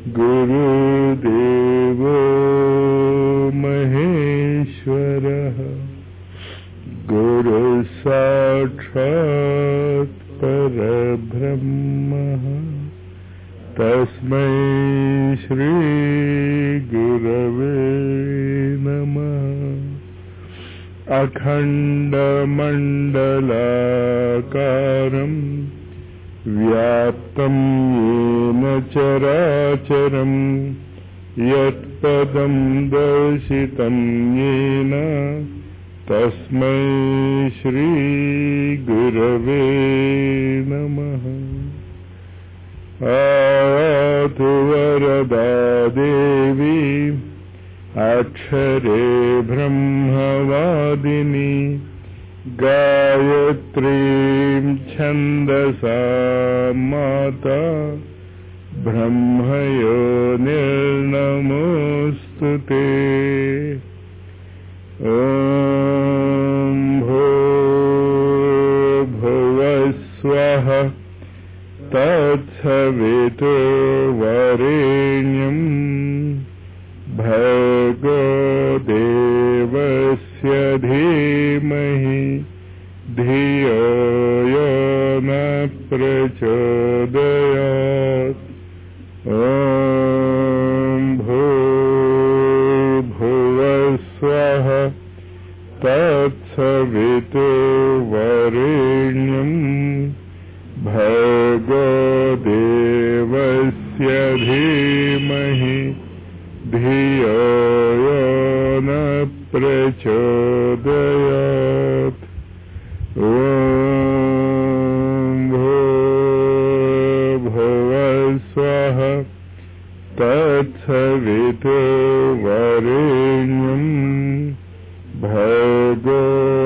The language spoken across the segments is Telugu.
गुरुदेवो महेश्वरः गुरुसाक्षात् परब्रह्मः तस्मै श्रीगुरवे नमः अखण्डमण्डलाकारम् व्याप्तं येन चराचरम् यत्पदं दर्शितं येन तस्मै श्रीगुरवे नमः आतु वरदा देवी अक्षरे ब्रह्मवादिनी गायत्रीं छन्दसा माता ब्रह्मयो निर्नमोऽस्तु ते ॐ भो भुवस्वः तत्सवितुर्वरेण्यम् भर्गो देवस्य धीमहि धियो यो न प्रचोदयात् ॐ भूर्भुवस्वः तत्सवितुर्वरेण्यम् भर्गो देवस्य धीमहि धियो यो न प्रचोदयात् ॐ भूर्भुवस्वः तत्सवितुर्वरेण्यम् भर्गो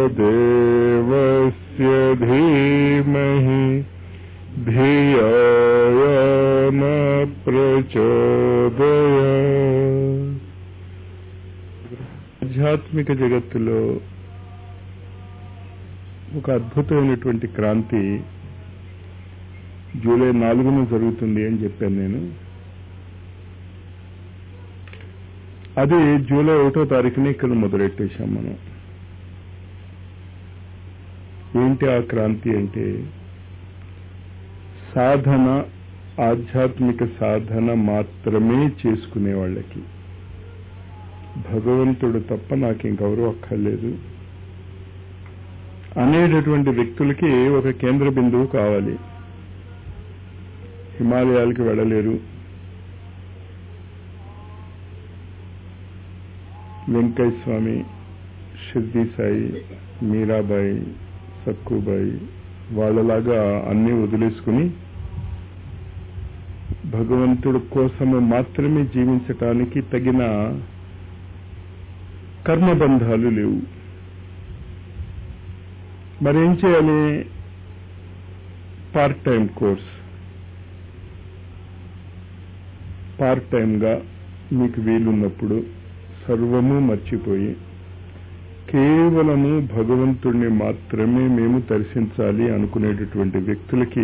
देवस्य धीमहि धियो यो न ప్రచోదయ ఆధ్యాత్మిక జగత్తులో ఒక అద్భుతమైనటువంటి క్రాంతి జూలై నాలుగున జరుగుతుంది అని చెప్పాను నేను అది జూలై ఒకటో తారీఖున ఇక్కడ మొదలెట్టేశాం మనం ఏంటి ఆ క్రాంతి అంటే సాధన ఆధ్యాత్మిక సాధన మాత్రమే చేసుకునే వాళ్ళకి భగవంతుడు తప్ప నాకు ఇంకెవరూ అక్కర్లేదు అనేటటువంటి వ్యక్తులకి ఒక కేంద్ర బిందువు కావాలి హిమాలయాలకి వెళ్ళలేరు వెంకయ్య స్వామి షిర్దీ సాయి మీరాబాయి సక్కుబాయి వాళ్ళలాగా అన్నీ వదిలేసుకుని భగవంతుడు కోసము మాత్రమే జీవించటానికి తగిన కర్మబంధాలు లేవు మరేం చేయాలి పార్ట్ టైం కోర్స్ పార్ట్ టైంగా మీకు వీలున్నప్పుడు సర్వము మర్చిపోయి కేవలము భగవంతుణ్ణి మాత్రమే మేము దర్శించాలి అనుకునేటటువంటి వ్యక్తులకి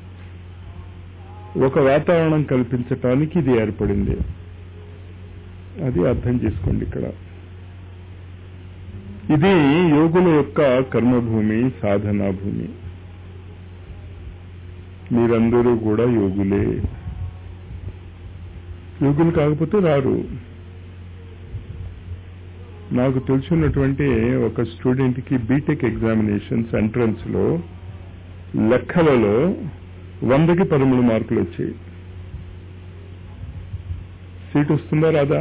ఒక వాతావరణం కల్పించటానికి ఇది ఏర్పడింది అది అర్థం చేసుకోండి ఇక్కడ ఇది యోగుల యొక్క కర్మభూమి సాధనా భూమి మీరందరూ కూడా యోగులే యోగులు కాకపోతే రారు నాకు తెలిసినటువంటి ఒక స్టూడెంట్కి బీటెక్ ఎగ్జామినేషన్స్ ఎంట్రన్స్ లో లెక్కలలో వందకి పదమూడు మార్కులు వచ్చాయి సీట్ వస్తుందా రాదా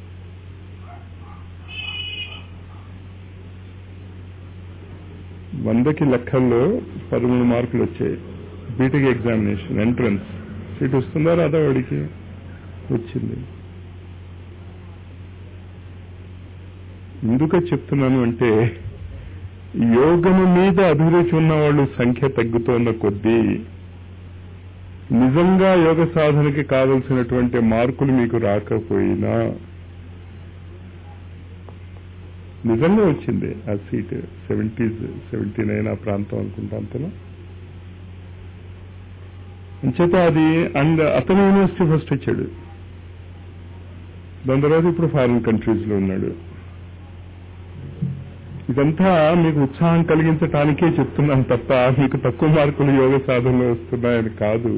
వందకి లెక్కల్లో పదమూడు మార్కులు వచ్చాయి బీటెక్ ఎగ్జామినేషన్ ఎంట్రన్స్ సీట్ వస్తుందా రాదా వాడికి వచ్చింది ఎందుకు చెప్తున్నాను అంటే యోగము మీద అభిరుచి ఉన్న వాళ్ళు సంఖ్య తగ్గుతోన్న కొద్దీ నిజంగా యోగ సాధనకి కావలసినటువంటి మార్కులు మీకు రాకపోయినా నిజంగా వచ్చింది ఆ సీట్ సెవెంటీస్ సెవెంటీ నైన్ ఆ ప్రాంతం అనుకుంటా అంతలో అంచేత అది అండ్ అతను యూనివర్సిటీ ఫస్ట్ వచ్చాడు దాని తర్వాత ఇప్పుడు ఫారిన్ కంట్రీస్ లో ఉన్నాడు ఇదంతా మీకు ఉత్సాహం కలిగించటానికే చెప్తున్నాను తప్ప మీకు తక్కువ మార్కులు యోగ సాధనలో వస్తున్నాయని కాదు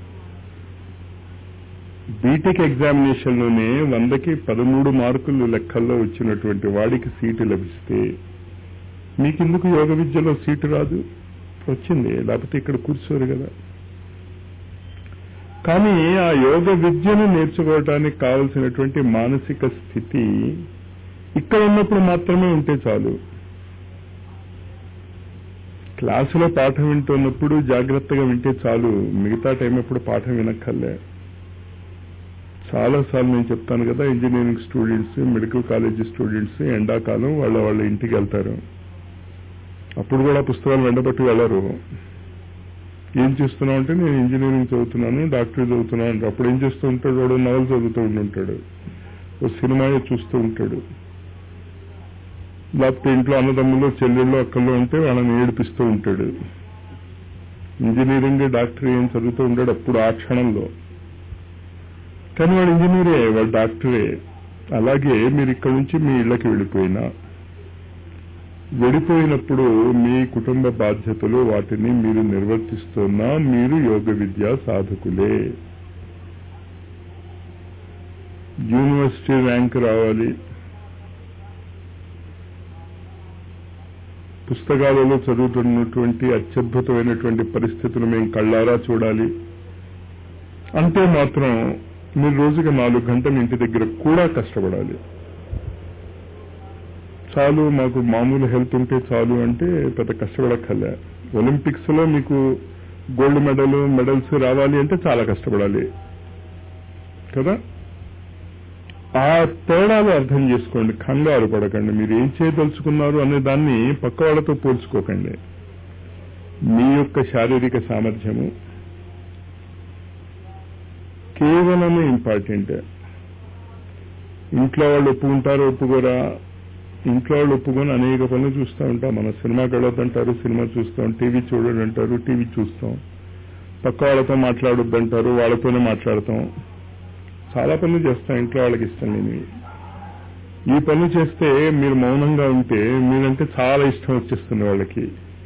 బీటెక్ ఎగ్జామినేషన్ లోనే వందకి పదమూడు మార్కులు లెక్కల్లో వచ్చినటువంటి వాడికి సీటు లభిస్తే మీకెందుకు యోగ విద్యలో సీటు రాదు వచ్చింది లేకపోతే ఇక్కడ కూర్చోరు కదా కానీ ఆ యోగ విద్యను నేర్చుకోవటానికి కావలసినటువంటి మానసిక స్థితి ఇక్కడ ఉన్నప్పుడు మాత్రమే ఉంటే చాలు క్లాసులో పాఠం వింటున్నప్పుడు జాగ్రత్తగా వింటే చాలు మిగతా టైం ఎప్పుడు పాఠం వినక్కర్లే చాలా సార్లు నేను చెప్తాను కదా engineering students medical college students ఎండాకాలం వాళ్ళ వాళ్ళ ఇంటికి వెళ్తారు అప్పుడు కూడా పుస్తకాలు వెంటబట్టి వెళ్ళరు ఏం చేస్తున్నావు అంటే నేను ఇంజనీరింగ్ చదువుతున్నాను డాక్టరీ చదువుతున్నాను అంటే అప్పుడు ఏం చేస్తూ ఉంటాడు వాడు నవలు చదువుతూ ఉంటాడు ఓ సినిమా చూస్తూ ఉంటాడు లేకపోతే ఇంట్లో అన్నదమ్ములు చెల్లెళ్ళు అక్కల్లో ఉంటే వాళ్ళని ఏడిపిస్తూ ఉంటాడు ఇంజనీరింగ్ డాక్టరీ ఏం చదువుతూ ఉంటాడు అప్పుడు ఆ క్షణంలో కానీ వాడు ఇంజనీరే వాడు డాక్టరే అలాగే మీరు ఇక్కడ నుంచి మీ ఇళ్ళకి వెళ్ళిపోయినా వెళ్ళిపోయినప్పుడు మీ కుటుంబ బాధ్యతలు వాటిని మీరు నిర్వర్తిస్తున్నా మీరు యోగ విద్యా సాధకులే యూనివర్సిటీ ర్యాంక్ రావాలి పుస్తకాలలో చదువుతున్నటువంటి అత్యద్భుతమైనటువంటి పరిస్థితులు మేము కళ్ళారా చూడాలి అంతే మాత్రం మీరు రోజుకి నాలుగు గంటలు ఇంటి దగ్గర కూడా కష్టపడాలి చాలు మాకు మామూలు హెల్త్ ఉంటే చాలు అంటే పెద్ద కష్టపడక్కర్లే ఒలింపిక్స్ లో మీకు గోల్డ్ మెడల్ మెడల్స్ రావాలి అంటే చాలా కష్టపడాలి కదా ఆ తేడాలు అర్థం చేసుకోండి కంగారు పడకండి మీరు ఏం చేయదలుచుకున్నారు అనే దాన్ని పక్క వాళ్ళతో పోల్చుకోకండి మీ యొక్క శారీరక సామర్థ్యము కేవలమే ఇంపార్టెంట్ ఇంట్లో వాళ్ళు ఒప్పుకుంటారు ఒప్పుకోరా ఇంట్లో వాళ్ళు ఒప్పుకొని అనేక పనులు చూస్తూ ఉంటాం మన సినిమాకి వెళ్ళొద్దంటారు సినిమా చూస్తాం టీవీ చూడండి అంటారు టీవీ చూస్తాం పక్క వాళ్ళతో మాట్లాడొద్దంటారు వాళ్ళతోనే మాట్లాడతాం చాలా పనులు చేస్తాం ఇంట్లో వాళ్ళకి ఇష్టం లేనివి ఈ పనులు చేస్తే మీరు మౌనంగా ఉంటే మీరంటే చాలా ఇష్టం వచ్చేస్తుంది వాళ్ళకి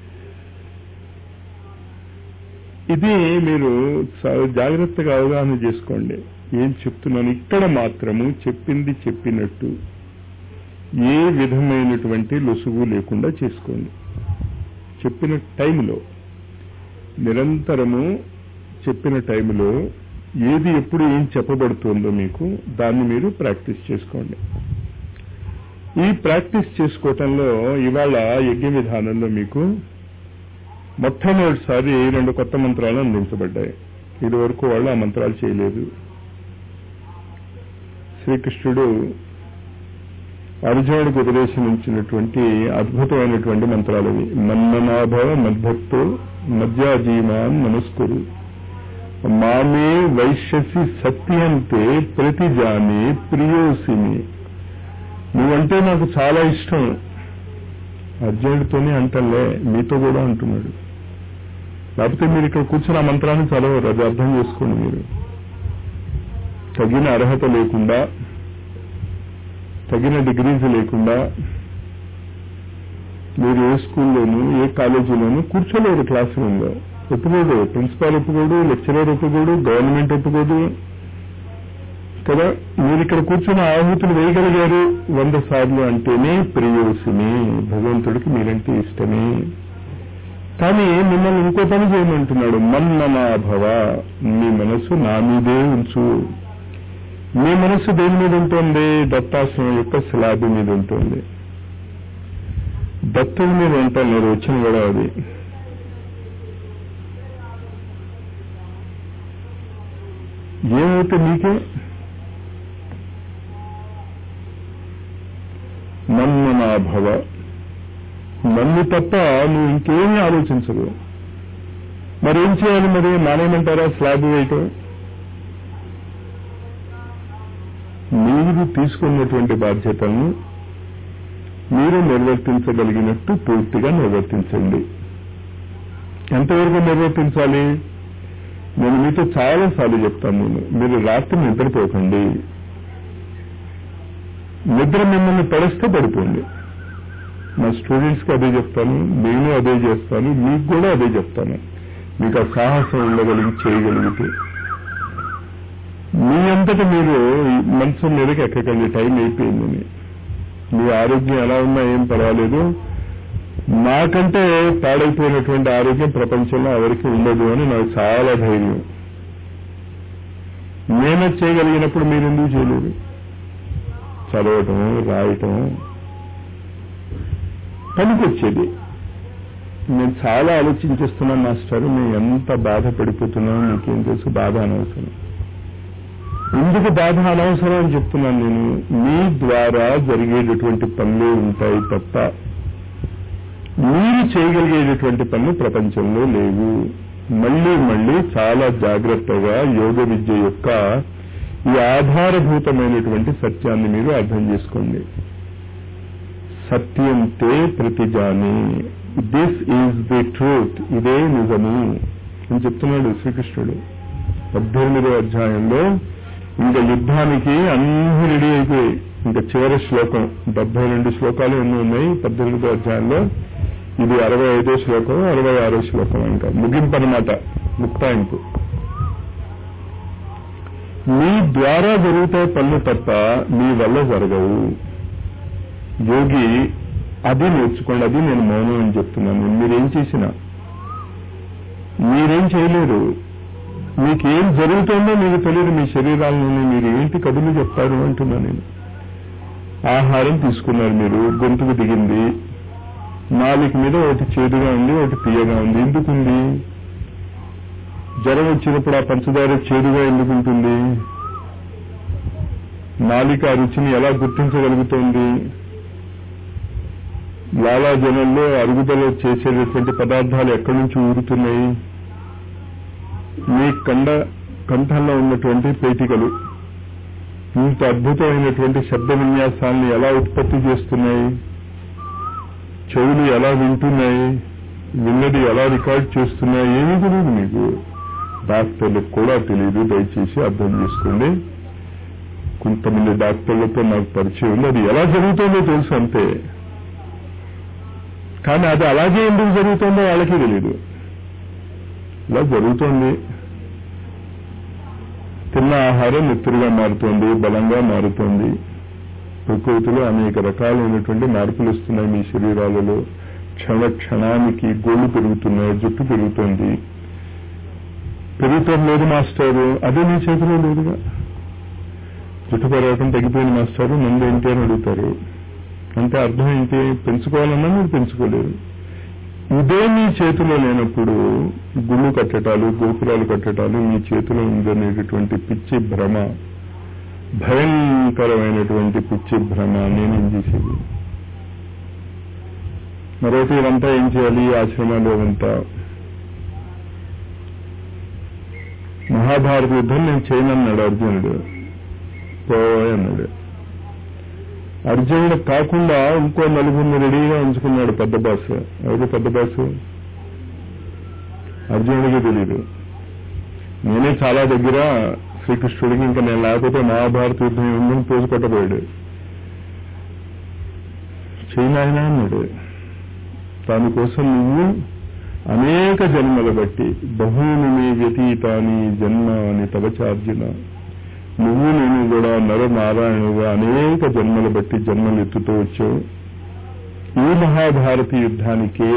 ఇది మీరు చాలా జాగ్రత్తగా అవగాహన చేసుకోండి ఏం చెప్తున్నాను ఇక్కడ మాత్రము చెప్పింది చెప్పినట్టు ఏ విధమైనటువంటి లొసుగు లేకుండా చేసుకోండి చెప్పిన టైంలో నిరంతరము చెప్పిన టైంలో ఏది ఎప్పుడు ఏం చెప్పబడుతుందో మీకు దాన్ని మీరు ప్రాక్టీస్ చేసుకోండి ఈ ప్రాక్టీస్ చేసుకోవటంలో ఇవాళ యజ్ఞ విధానంలో మీకు మొట్టమొదటిసారి రెండు కొత్త మంత్రాలు అందించబడ్డాయి ఇది వరకు వాళ్ళు ఆ మంత్రాలు చేయలేదు శ్రీకృష్ణుడు అర్జునుడికి ఉపదేశించినటువంటి అద్భుతమైనటువంటి మంత్రాలు అవి మన్మనాభవ మద్భక్తో మధ్యాజీమాన్ నమస్కురు మామే వైశ్యసి సత్యంతే ప్రతిజాని ప్రియోసిని నువ్వంటే నాకు చాలా ఇష్టం అర్జునుడితోనే అంటలే మీతో కూడా అంటున్నాడు లేకపోతే మీరు ఇక్కడ కూర్చున్న ఆ మంత్రాన్ని చదవరు అది అర్థం చేసుకోండి మీరు తగిన అర్హత లేకుండా తగిన డిగ్రీస్ లేకుండా మీరు ఏ స్కూల్లోనూ ఏ కాలేజీలోనూ కూర్చోలేరు క్లాస్ రూమ్లో ఒప్పుకోడు ప్రిన్సిపాల్ ఒప్పుకోడు లెక్చరర్ ఒప్పుకోడు గవర్నమెంట్ ఒప్పుకోదు కదా మీరు ఇక్కడ కూర్చున్న ఆహుతులు వేయగలిగారు వంద సార్లు అంటేనే ప్రియోసిని భగవంతుడికి మీరంటే ఇష్టమే కానీ మిమ్మల్ని ఇంకో పని చేయమంటున్నాడు మన్మనాభవ మీ మనసు నా మీదే ఉంచు మీ మనసు దేని మీద ఉంటుంది దత్తాశ్రమం యొక్క స్లాబ్ మీద ఉంటుంది దత్తుడి మీద ఉంటాను నేను వచ్చిన కూడా అది ఏమవుతే మీకే నన్ను నా భవ నన్ను తప్ప నువ్వు ఇంకేమీ ఆలోచించదు మరేం చేయాలి మరి మానేయమంటారా స్లాబ్ వేయటం మీరు తీసుకున్నటువంటి బాధ్యతలను మీరు నిర్వర్తించగలిగినట్టు పూర్తిగా నిర్వర్తించండి ఎంతవరకు నిర్వర్తించాలి నేను మీతో చాలా సార్లు చెప్తాను నేను మీరు రాత్రి నిద్రపోకండి నిద్ర మిమ్మల్ని పడిస్తే పడిపోండి మా స్టూడెంట్స్కి అదే చెప్తాను నేను అదే చేస్తాను మీకు కూడా అదే చెప్తాను మీకు ఆ సాహసం ఉండగలిగి చేయగలిగితే మీ అంతటా మీరు ఈ మనసు మీదకి ఎక్కకండి టైం అయిపోయిందని మీ ఆరోగ్యం ఎలా ఉన్నా ఏం పర్వాలేదు నాకంటే పాడైపోయినటువంటి ఆరోగ్యం ప్రపంచంలో ఎవరికి ఉండదు అని నాకు చాలా ధైర్యం నేను చేయగలిగినప్పుడు మీరు ఎందుకు చేయలేరు చదవటం రాయటం పనికొచ్చేది నేను చాలా ఆలోచించేస్తున్నాను మాస్టర్ నేను ఎంత బాధపడిపోతున్నానో నీకేం తెలుసు బాధ అనవసరం ఎందుకు బాధ అనవసరం అని చెప్తున్నాను నేను మీ ద్వారా జరిగేటటువంటి పనులు ఉంటాయి తప్ప మీరు చేయగలిగేటటువంటి పనులు ప్రపంచంలో లేవు మళ్ళీ మళ్ళీ చాలా జాగ్రత్తగా యోగ విద్య యొక్క ఈ ఆధారభూతమైనటువంటి సత్యాన్ని మీరు అర్థం చేసుకోండి సత్యం తే ప్రతిజాని దిస్ ఈజ్ ది ట్రూత్ ఇదే నిజము అని చెప్తున్నాడు శ్రీకృష్ణుడు పద్దెనిమిదో అధ్యాయంలో ఇంకా యుద్ధానికి అన్ని రెడీ అయిపోయాయి ఇంకా చివరి శ్లోకం డెబ్బై రెండు శ్లోకాలు ఎన్ని ఉన్నాయి పద్దెనిమిదో అధ్యాయంలో ఇది అరవై ఐదో శ్లోకం అరవై ఆరో శ్లోకం ఇంకా ముగింపు అనమాట ముక్తాయింపు మీ ద్వారా జరుగుతాయి పనులు తప్ప మీ వల్ల జరగవు యోగి అది నేర్చుకోండి అది నేను మౌనం అని చెప్తున్నాను మీరేం చేసినా మీరేం చేయలేరు మీకేం జరుగుతుందో మీకు తెలియదు మీ శరీరాలను మీరు ఏంటి కబుర్లు చెప్తారు అంటున్నా నేను ఆహారం తీసుకున్నారు మీరు గొంతుకు దిగింది నాలుగు మీద ఒకటి చేదుగా ఉంది ఒకటి తీయగా ఉంది ఎందుకుంది జ్వరం వచ్చినప్పుడు ఆ పంచదార చేదుగా ఎందుకుంటుంది నాలిక ఆ రుచిని ఎలా గుర్తించగలుగుతోంది లాలాజలంలో అరుగుదల చేసేటటువంటి పదార్థాలు ఎక్కడి నుంచి ఊరుతున్నాయి మీ కండ కంఠంలో ఉన్నటువంటి పేటికలు ఇంత అద్భుతమైనటువంటి శబ్ద విన్యాసాలను ఎలా ఉత్పత్తి చేస్తున్నాయి చెవులు ఎలా వింటున్నాయి విన్నది ఎలా రికార్డ్ చేస్తున్నాయి ఏమీ తెలియదు మీకు డాక్టర్లకు కూడా తెలియదు దయచేసి అర్థం చేసుకోండి కొంతమంది డాక్టర్లతో నాకు పరిచయం ఉంది అది ఎలా జరుగుతుందో తెలుసు అంతే కానీ అది అలాగే ఎందుకు జరుగుతుందో వాళ్ళకి తెలియదు ఇలా జరుగుతోంది తిన్న ఆహారం నెత్తురుగా మారుతోంది బలంగా మారుతోంది ప్రకృతిలో అనేక రకాలైనటువంటి మార్పులు వస్తున్నాయి మీ శరీరాలలో క్షణ క్షణానికి గోళ్లు పెరుగుతున్నాయి జుట్టు పెరుగుతోంది పెరుగుతాం లేదు మాస్టారు అదే మీ చేతిలో లేదుగా జుట్టు పెరగటం తగ్గిపోయింది మాస్టారు ముందు ఏంటి అని అడుగుతారు అంటే అర్థం ఏంటి పెంచుకోవాలన్నా మీరు పెంచుకోలేరు ఇదే మీ చేతిలో లేనప్పుడు గుళ్ళు కట్టటాలు గోపురాలు కట్టటాలు మీ చేతిలో ఉందనేటటువంటి పిచ్చి భ్రమ భయంకరమైనటువంటి పిచ్చి భ్రమ నేనేం చేసేది మరొకటి ఇవంతా ఏం చేయాలి ఆశ్రమాలు అవంతా మహాభారత యుద్ధం నేను చేయనన్నాడు అర్జునుడు పోయ్ అన్నాడు అర్జునుడు కాకుండా ఇంకో నలుగురిని రెడీగా ఉంచుకున్నాడు పెద్ద బాస్ ఎవరు పెద్ద బాస్ అర్జునుడికి తెలియదు నేనే చాలా దగ్గర శ్రీకృష్ణుడికి ఇంకా నేను లేకపోతే మహాభారత యుద్ధం ఉందని పోజు కొట్టబోయాడు చేయనాయన అన్నాడు దానికోసం నువ్వు అనేక జన్మల బట్టి బహుని మే వ్యతీతాని జన్మ అని తవచార్జున నువ్వు నేను కూడా నరనారాయణుగా అనేక జన్మలు బట్టి జన్మలు ఎత్తుతూ వచ్చావు ఈ మహాభారత యుద్ధానికే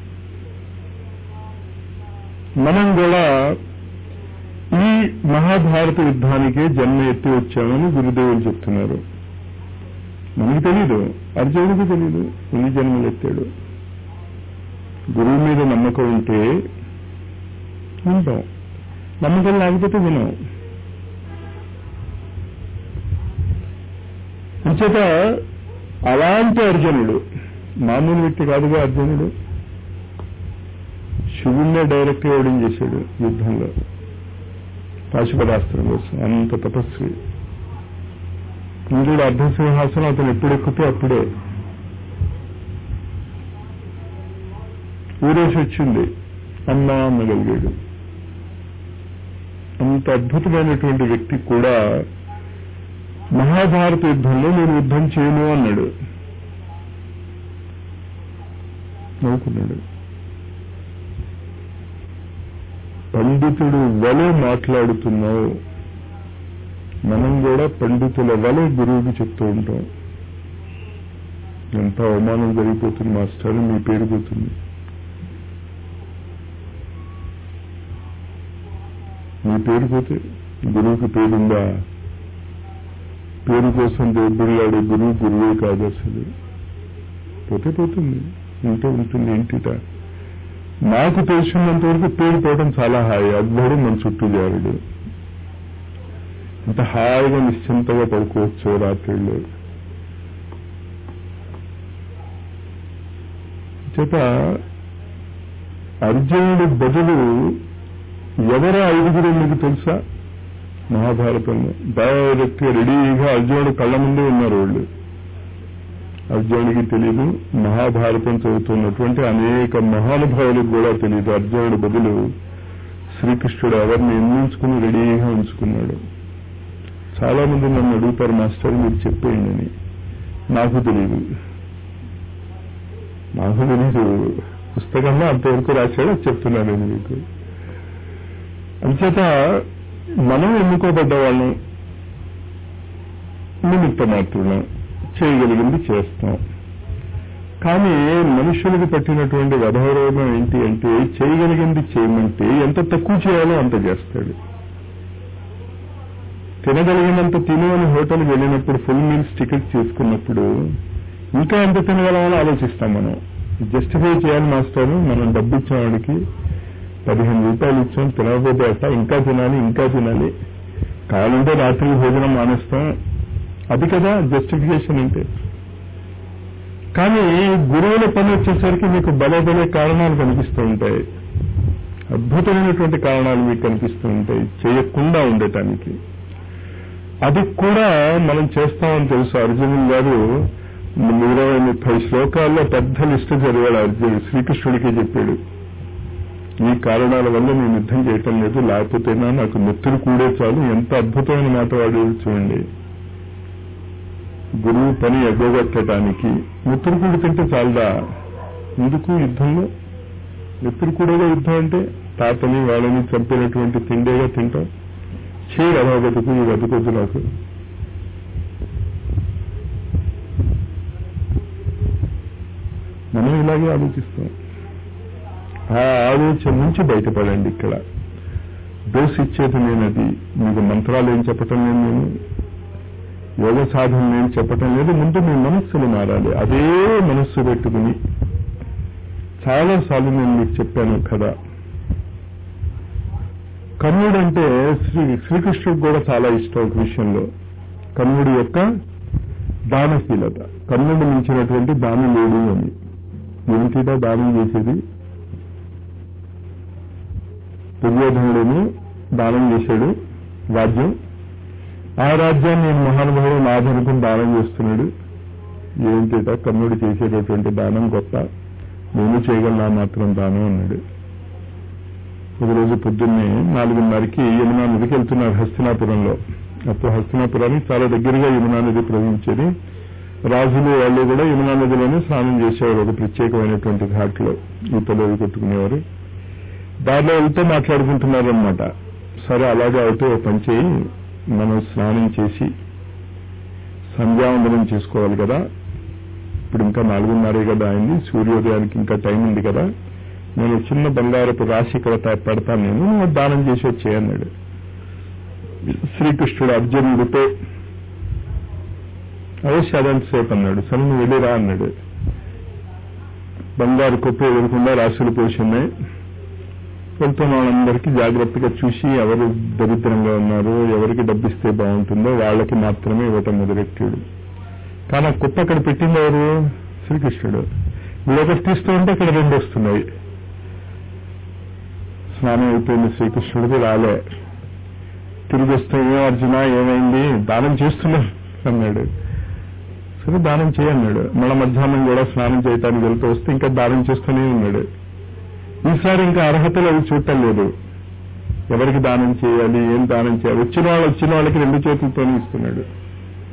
మనం కూడా ఈ మహాభారత యుద్ధానికే జన్మ ఎత్తి వచ్చామని గురుదేవులు చెప్తున్నారు మనకి తెలీదు అర్జునుడికి తెలీదు ఎన్ని జన్మలు ఎత్తాడు గురువు మీద నమ్మకం ఉంటే ఉంటాం నమ్మకం లేకపోతే వినం అంచేత అలాంటి అర్జునుడు మామూలు వ్యక్తి కాదుగా అర్జునుడు శివుణ్ణే డైరెక్ట్ గా ఓడించేశాడు యుద్ధంలో పాశుపదాస్త్రం కోసం అంత తపస్వి ఇంద్రుడు అర్ధ సింహాసనం అతను ఎప్పుడు ఎక్కితే అప్పుడే ఊరేసి వచ్చింది అమ్మా అనగలిగాడు అంత అద్భుతమైనటువంటి వ్యక్తి కూడా మహాభారత యుద్ధంలో నేను యుద్ధం చేయను అన్నాడు నవ్వుకున్నాడు పండితుడు వలె మాట్లాడుతున్నావు మనం కూడా పండితుల వలె గురువుకి చెప్తూ ఉంటాం ఎంత అవమానం జరిగిపోతుంది మాస్టర్ మీ పేరు పోతుంది మీ పేరు పోతే గురువుకి పేరుందా పేరు కోసం దేవుడిలాడే గురువు గురువే కాదు అసలు పోతే పోతుంది ఉంటే ఉంటుంది ఇంటిట నాకు తెలిసినంత వరకు పేరు పోవడం చాలా హాయి అద్భుతం మన చుట్టూ జారుడు అంత హాయిగా నిశ్చింతగా పడుకోవచ్చు రాత్రిళ్ళు చేత అర్జునుడి బదులు ఎవరో ఐదుగురు మీకు తెలుసా మహాభారతంలో డైరెక్ట్ గా రెడీగా అర్జునుడు కళ్ళ ముందే ఉన్నారు వాళ్ళు అర్జునుడికి తెలియదు మహాభారతం చదువుతున్నటువంటి అనేక మహానుభావులకు కూడా తెలియదు అర్జునుడి బదులు శ్రీకృష్ణుడు ఎవరిని ఎన్నించుకుని రెడీగా ఉంచుకున్నాడు చాలా మంది నన్ను అడుగుతారు మాస్టర్ మీరు చెప్పేయండి అని నాకు తెలియదు నాకు తెలీదు పుస్తకంలో అంతవరకు రాశాడు అది చెప్తున్నాను నేను మీకు అంచేత మనం ఎన్నుకోబడ్డ వాళ్ళం నిమిత్త మాత్రులం చేయగలిగింది చేస్తాం కానీ మనుషులకు పట్టినటువంటి వధవరోగం ఏంటి అంటే చేయగలిగింది చేయమంటే ఎంత తక్కువ చేయాలో అంత చేస్తాడు తినగలిగినంత తిను అని హోటల్కి వెళ్ళినప్పుడు ఫుల్ మీల్స్ టికెట్ తీసుకున్నప్పుడు ఇంకా ఎంత తినగలమని ఆలోచిస్తాం మనం జస్టిఫై చేయాలి మాస్టర్ మనం డబ్బు ఇచ్చిన వాడికి పదిహేను రూపాయలు ఇచ్చాం తినకపోతే అట్ట ఇంకా తినాలి ఇంకా తినాలి కావాలంటే రాత్రి భోజనం మానేస్తాం అది కదా జస్టిఫికేషన్ అంటే కానీ గురువుల పని వచ్చేసరికి మీకు భలే భలే కారణాలు కనిపిస్తూ ఉంటాయి అద్భుతమైనటువంటి కారణాలు మీకు కనిపిస్తూ ఉంటాయి చేయకుండా ఉండటానికి అది కూడా మనం చేస్తామని తెలుసు అర్జునుడు గారు ఇరవై ముప్పై శ్లోకాల్లో పెద్ద లిస్టు చదివాడు అర్జునుడు శ్రీకృష్ణుడికి చెప్పాడు ఈ కారణాల వల్ల నేను యుద్ధం చేయటం లేదు లేకపోతేనా నాకు నెత్తురు కూడే చాలు ఎంత అద్భుతమైన మాట వాడు చూడండి గురువు పని ఎగ్గొట్టడానికి నెత్తురు కూడి తింటే చాలదా ఎందుకు యుద్ధంలో నెత్తురు కూడగా యుద్ధం అంటే తాతని వాళ్ళని చంపినటువంటి తిండేగా తింటాం చేయి అలా బతుకు ఈ బతుకొద్దు నాకు మనం ఇలాగే ఆలోచిస్తాం ఆ ఆలోచన నుంచి బయటపడండి ఇక్కడ డోస్ ఇచ్చేది నేను అది మీకు మంత్రాలు ఏం చెప్పటం లేదు నేను యోగ సాధన నేను చెప్పటం లేదు ముందు మీ మనస్సును మారాలి అదే మనస్సు పెట్టుకుని చాలా సార్లు నేను మీకు చెప్పాను కదా కర్ణుడు అంటే శ్రీ శ్రీకృష్ణుడికి కూడా చాలా ఇష్టం ఒక విషయంలో కర్ణుడి యొక్క దానశీలత కర్ణుడు మించినటువంటి దానం లేడు అని ఏమిటిదా దానం చేసేది దుర్యోధనుడును దానం చేశాడు రాజ్యం ఆ రాజ్యాన్ని నేను మహానుభావుడు నాదనుకుని దానం చేస్తున్నాడు ఏంటిట కర్ణుడు చేసేటటువంటి దానం గొప్ప నేను చేయగలనా మాత్రం దానం అన్నాడు ఒకరోజు పొద్దున్నే నాలుగున్నరకి యమునా నదికి వెళ్తున్నారు హస్తినాపురంలో అప్పుడు హస్తినాపురానికి చాలా దగ్గరగా యమునా నది ప్రవహించేది రాజులు వాళ్ళు కూడా యమునా నదిలోనే స్నానం చేసేవారు ఒక ప్రత్యేకమైనటువంటి ఘాట్లో ఈతలు అవి కొట్టుకునేవారు దారిలో వెళ్తే మాట్లాడుకుంటున్నారనమాట సరే అలాగే అయితే ఓ పని చేయి మనం స్నానం చేసి సంధ్యావందనం చేసుకోవాలి కదా ఇప్పుడు ఇంకా నాలుగున్నరే కదా అయింది సూర్యోదయానికి ఇంకా టైం ఉంది కదా నేను చిన్న బంగారపు రాశి ఇక్కడ పెడతాను నేను నువ్వు దానం చేసి వచ్చేయన్నాడు శ్రీకృష్ణుడు అర్జునుడితో అవశ్య అదంతసేపు అన్నాడు సరే నువ్వు వెళ్ళిరా అన్నాడు బంగారు కుప్ప ఎదురకుండా రాశులు పోషన్నాయి వెళ్తున్న వాళ్ళందరికీ జాగ్రత్తగా చూసి ఎవరు దరిద్రంగా ఉన్నారో ఎవరికి డబ్బిస్తే బాగుంటుందో వాళ్ళకి మాత్రమే ఇవ్వటం మొదలెట్టాడు కానీ ఆ కుప్ప అక్కడ పెట్టింది ఎవరు శ్రీకృష్ణుడు వీళ్ళొకటి తీస్తూ ఉంటే అక్కడ రెండు వస్తున్నాయి స్నానం అయిపోయింది శ్రీకృష్ణుడికి రాలే తిరిగి వస్తే ఏం అర్జున ఏమైంది దానం చేస్తున్నా అన్నాడు సరే దానం చేయన్నాడు మళ్ళా మధ్యాహ్నం కూడా స్నానం చేయటానికి వెళ్తూ వస్తే ఇంకా దానం చేస్తూనే ఉన్నాడు ఈసారి ఇంకా అర్హతలు అవి చూడటం లేదు ఎవరికి దానం చేయాలి ఏం దానం చేయాలి వచ్చిన వాళ్ళు వచ్చిన వాళ్ళకి రెండు చేతులతోనే ఇస్తున్నాడు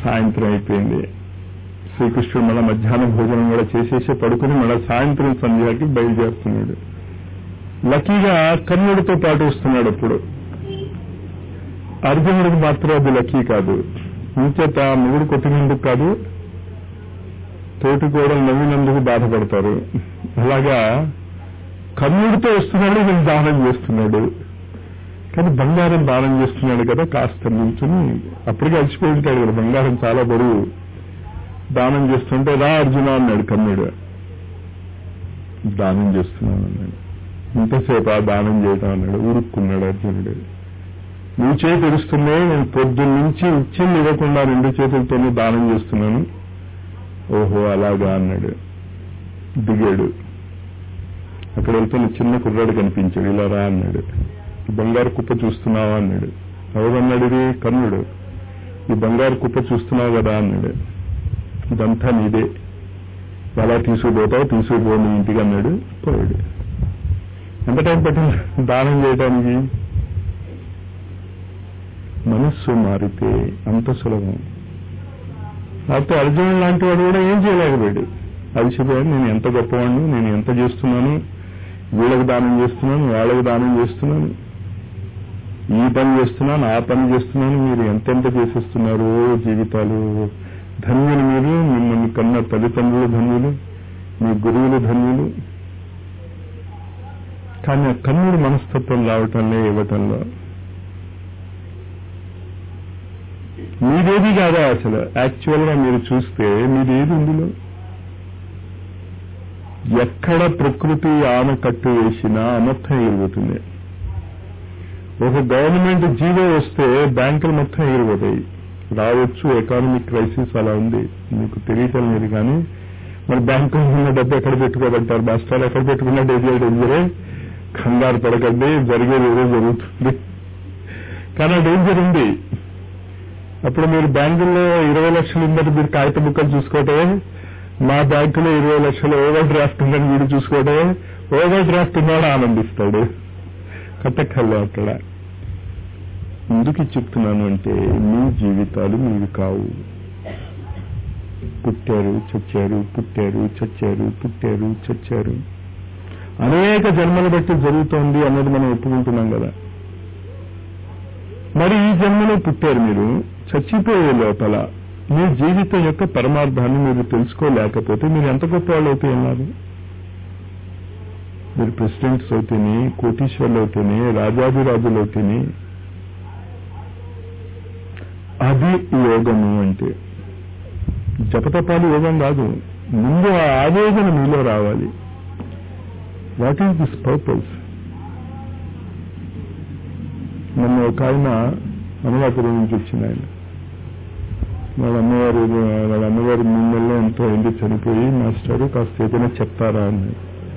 సాయంత్రం అయిపోయింది శ్రీకృష్ణుడు మళ్ళీ మధ్యాహ్నం భోజనం కూడా చేసేసి పడుకుని మళ్ళీ సాయంత్రం సంధ్యాకి బయలుదేరుతున్నాడు లక్కీగా కర్ణుడితో పాటు వస్తున్నాడు అప్పుడు అర్జునుడికి మాత్రం అది లక్కీ కాదు ఇంచేత మొగుడు కొట్టినందుకు కాదు తోటి కూడా నవ్వినందుకు బాధపడతారు అలాగా కర్ణుడితో వస్తున్నాడు నేను దానం చేస్తున్నాడు కానీ బంగారం దానం చేస్తున్నాడు కదా కాస్త నిల్చుని అప్పటికే అలసిపోయి ఉంటాడు కదా బంగారం చాలా బరువు దానం చేస్తుంటే రా అర్జున అన్నాడు కర్ణుడు దానం చేస్తున్నాను అన్నాడు ఇంతసేపు ఆ దానం చేయటం అన్నాడు ఊరుక్కున్నాడు అర్జునుడు నీ చేతి తెరుస్తుందే నేను పొద్దున్న నుంచి ఇచ్చింది ఇవ్వకుండా రెండు చేతులతోనే దానం చేస్తున్నాను ఓహో అలాగా అన్నాడు దిగాడు అక్కడ వెళ్తున్న చిన్న కుర్రాడు కనిపించాడు ఇలా రా అన్నాడు ఈ బంగారు కుప్ప చూస్తున్నావా అన్నాడు ఎవరన్నాడు ఇది కర్ణుడు ఈ బంగారు కుప్ప చూస్తున్నావు కదా అన్నాడు ఇదంతా నీదే ఎలా తీసుకుపోతావు తీసుకుపో నీ ఇంటికి అన్నాడు పోయాడు ఎంత టైం పట్టింది దానం చేయడానికి మనస్సు మారితే అంత సులభం లేకపోతే అర్జునుడు లాంటి వాడు కూడా ఏం చేయలేకపోయాడు అలసిపోయాడు నేను ఎంత గొప్పవాడిని నేను ఎంత చేస్తున్నాను వీళ్ళకి దానం చేస్తున్నాను వాళ్ళకి దానం చేస్తున్నాను ఈ పని చేస్తున్నాను ఆ పని చేస్తున్నాను మీరు ఎంతెంత చేసేస్తున్నారు జీవితాలు ధన్యులు మీరు మిమ్మల్ని కన్న తల్లిదండ్రులు ధన్యులు మీ గురువులు ధన్యులు కానీ ఆ కన్నుడు మనస్తత్వం రావటంలో ఇవ్వటంలో మీదేది కాదా అసలు యాక్చువల్ గా మీరు చూస్తే మీదేది ఇందులో ఎక్కడ ప్రకృతి ఆనకట్టు వేసినా అనర్థం ఎగిరిపోతుంది ఒక గవర్నమెంట్ జీవో వస్తే బ్యాంకులు మొత్తం ఎగిరిపోతాయి రావచ్చు ఎకానమిక్ క్రైసిస్ అలా ఉంది మీకు తెలియటం లేదు కానీ మరి బ్యాంకులో ఉన్న డబ్బు ఎక్కడ పెట్టుకోబట్టారు రాష్ట్రాలు ఎక్కడ పెట్టుకున్న డేంజర్ డేంజరే కంగారు పడకండి జరిగేది ఏదో జరుగుతుంది కానీ ఆ డేంజర్ ఉంది అప్పుడు మీరు బ్యాంకుల్లో ఇరవై లక్షలు ఉందని మీరు కాగిత బుక్కలు చూసుకోవటమే మా బ్యాంకులో ఇరవై లక్షలు ఓవర్ డ్రాఫ్ట్ ఉందని వీడు చూసుకోవటమే ఓవర్ డ్రాఫ్ట్ ఉన్నాడు ఆనందిస్తాడు కట్టక్కర్లే అక్కడ ఎందుకు చెప్తున్నాను అంటే మీ జీవితాలు మీరు కావు పుట్టారు చచ్చారు పుట్టారు చచ్చారు పుట్టారు చచ్చారు అనేక జన్మలు బట్టి జరుగుతోంది అన్నది మనం ఒప్పుకుంటున్నాం కదా మరి ఈ జన్మలో పుట్టారు మీరు చచ్చిపోయే లోపల మీ జీవితం యొక్క పరమార్థాన్ని మీరు తెలుసుకోలేకపోతే మీరు ఎంత గొప్ప వాళ్ళు అవుతాయి అన్నారు మీరు ప్రెసిడెంట్స్ అవుతేనే కోటీశ్వర్లు అవుతేనే రాజాదిరాజులు అవుతేనే అది యోగము అంటే జపతపాలు యోగం కాదు ముందు ఆ ఆవేదన మీలో రావాలి వాట్ ఈస్ దిస్ పర్పస్ నన్ను ఒక ఆయన అమలాపురం నుంచి వచ్చిన ఆయన వాళ్ళ అమ్మవారు వాళ్ళ అమ్మవారు మూడు నెలలో ఎంతో అయింది చనిపోయి మాస్టారు కాస్త ఏదైనా చెప్తారా అని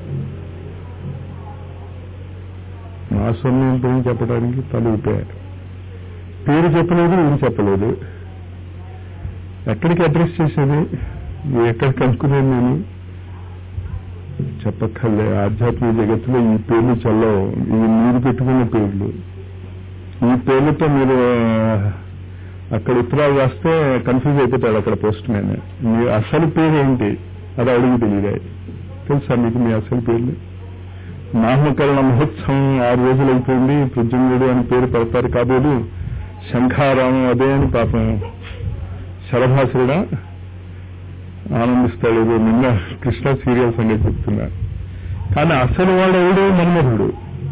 నా సొమ్యం గురించి చెప్పడానికి తల ఊపారు పేరు చెప్పలేదు ఏం చెప్పలేదు ఎక్కడికి అడ్రస్ చేసేది ఎక్కడ కనుక్కునేది నేను చెప్పక్కర్లే ఆధ్యాత్మిక జగత్తులో ఈ పేర్లు చల్లవు ఇవి మీరు పెట్టుకున్న పేర్లు ఈ పేర్లతో మీరు అక్కడ ఉత్తరాలు రాస్తే కన్ఫ్యూజ్ అయిపోతాడు అక్కడ పోస్ట్ మ్యాన్ మీ అసలు పేరు ఏంటి అది అడుగు తెలియదా తెలుసా మీకు మీ అసలు పేర్లు నామకరణ మహోత్సవం ఆరు రోజులు అయిపోయింది ప్రజుమ్నుడు అని పేరు పెడతారు కాబోలు శంఖారామం అదే అని పాపం శరభాసురుడా ఆనందిస్తాడు ఏదో నిన్న కృష్ణ సీరియల్ సంగతి చెప్తున్నా కానీ అసలు వాడు ఎవడు మన్మధుడు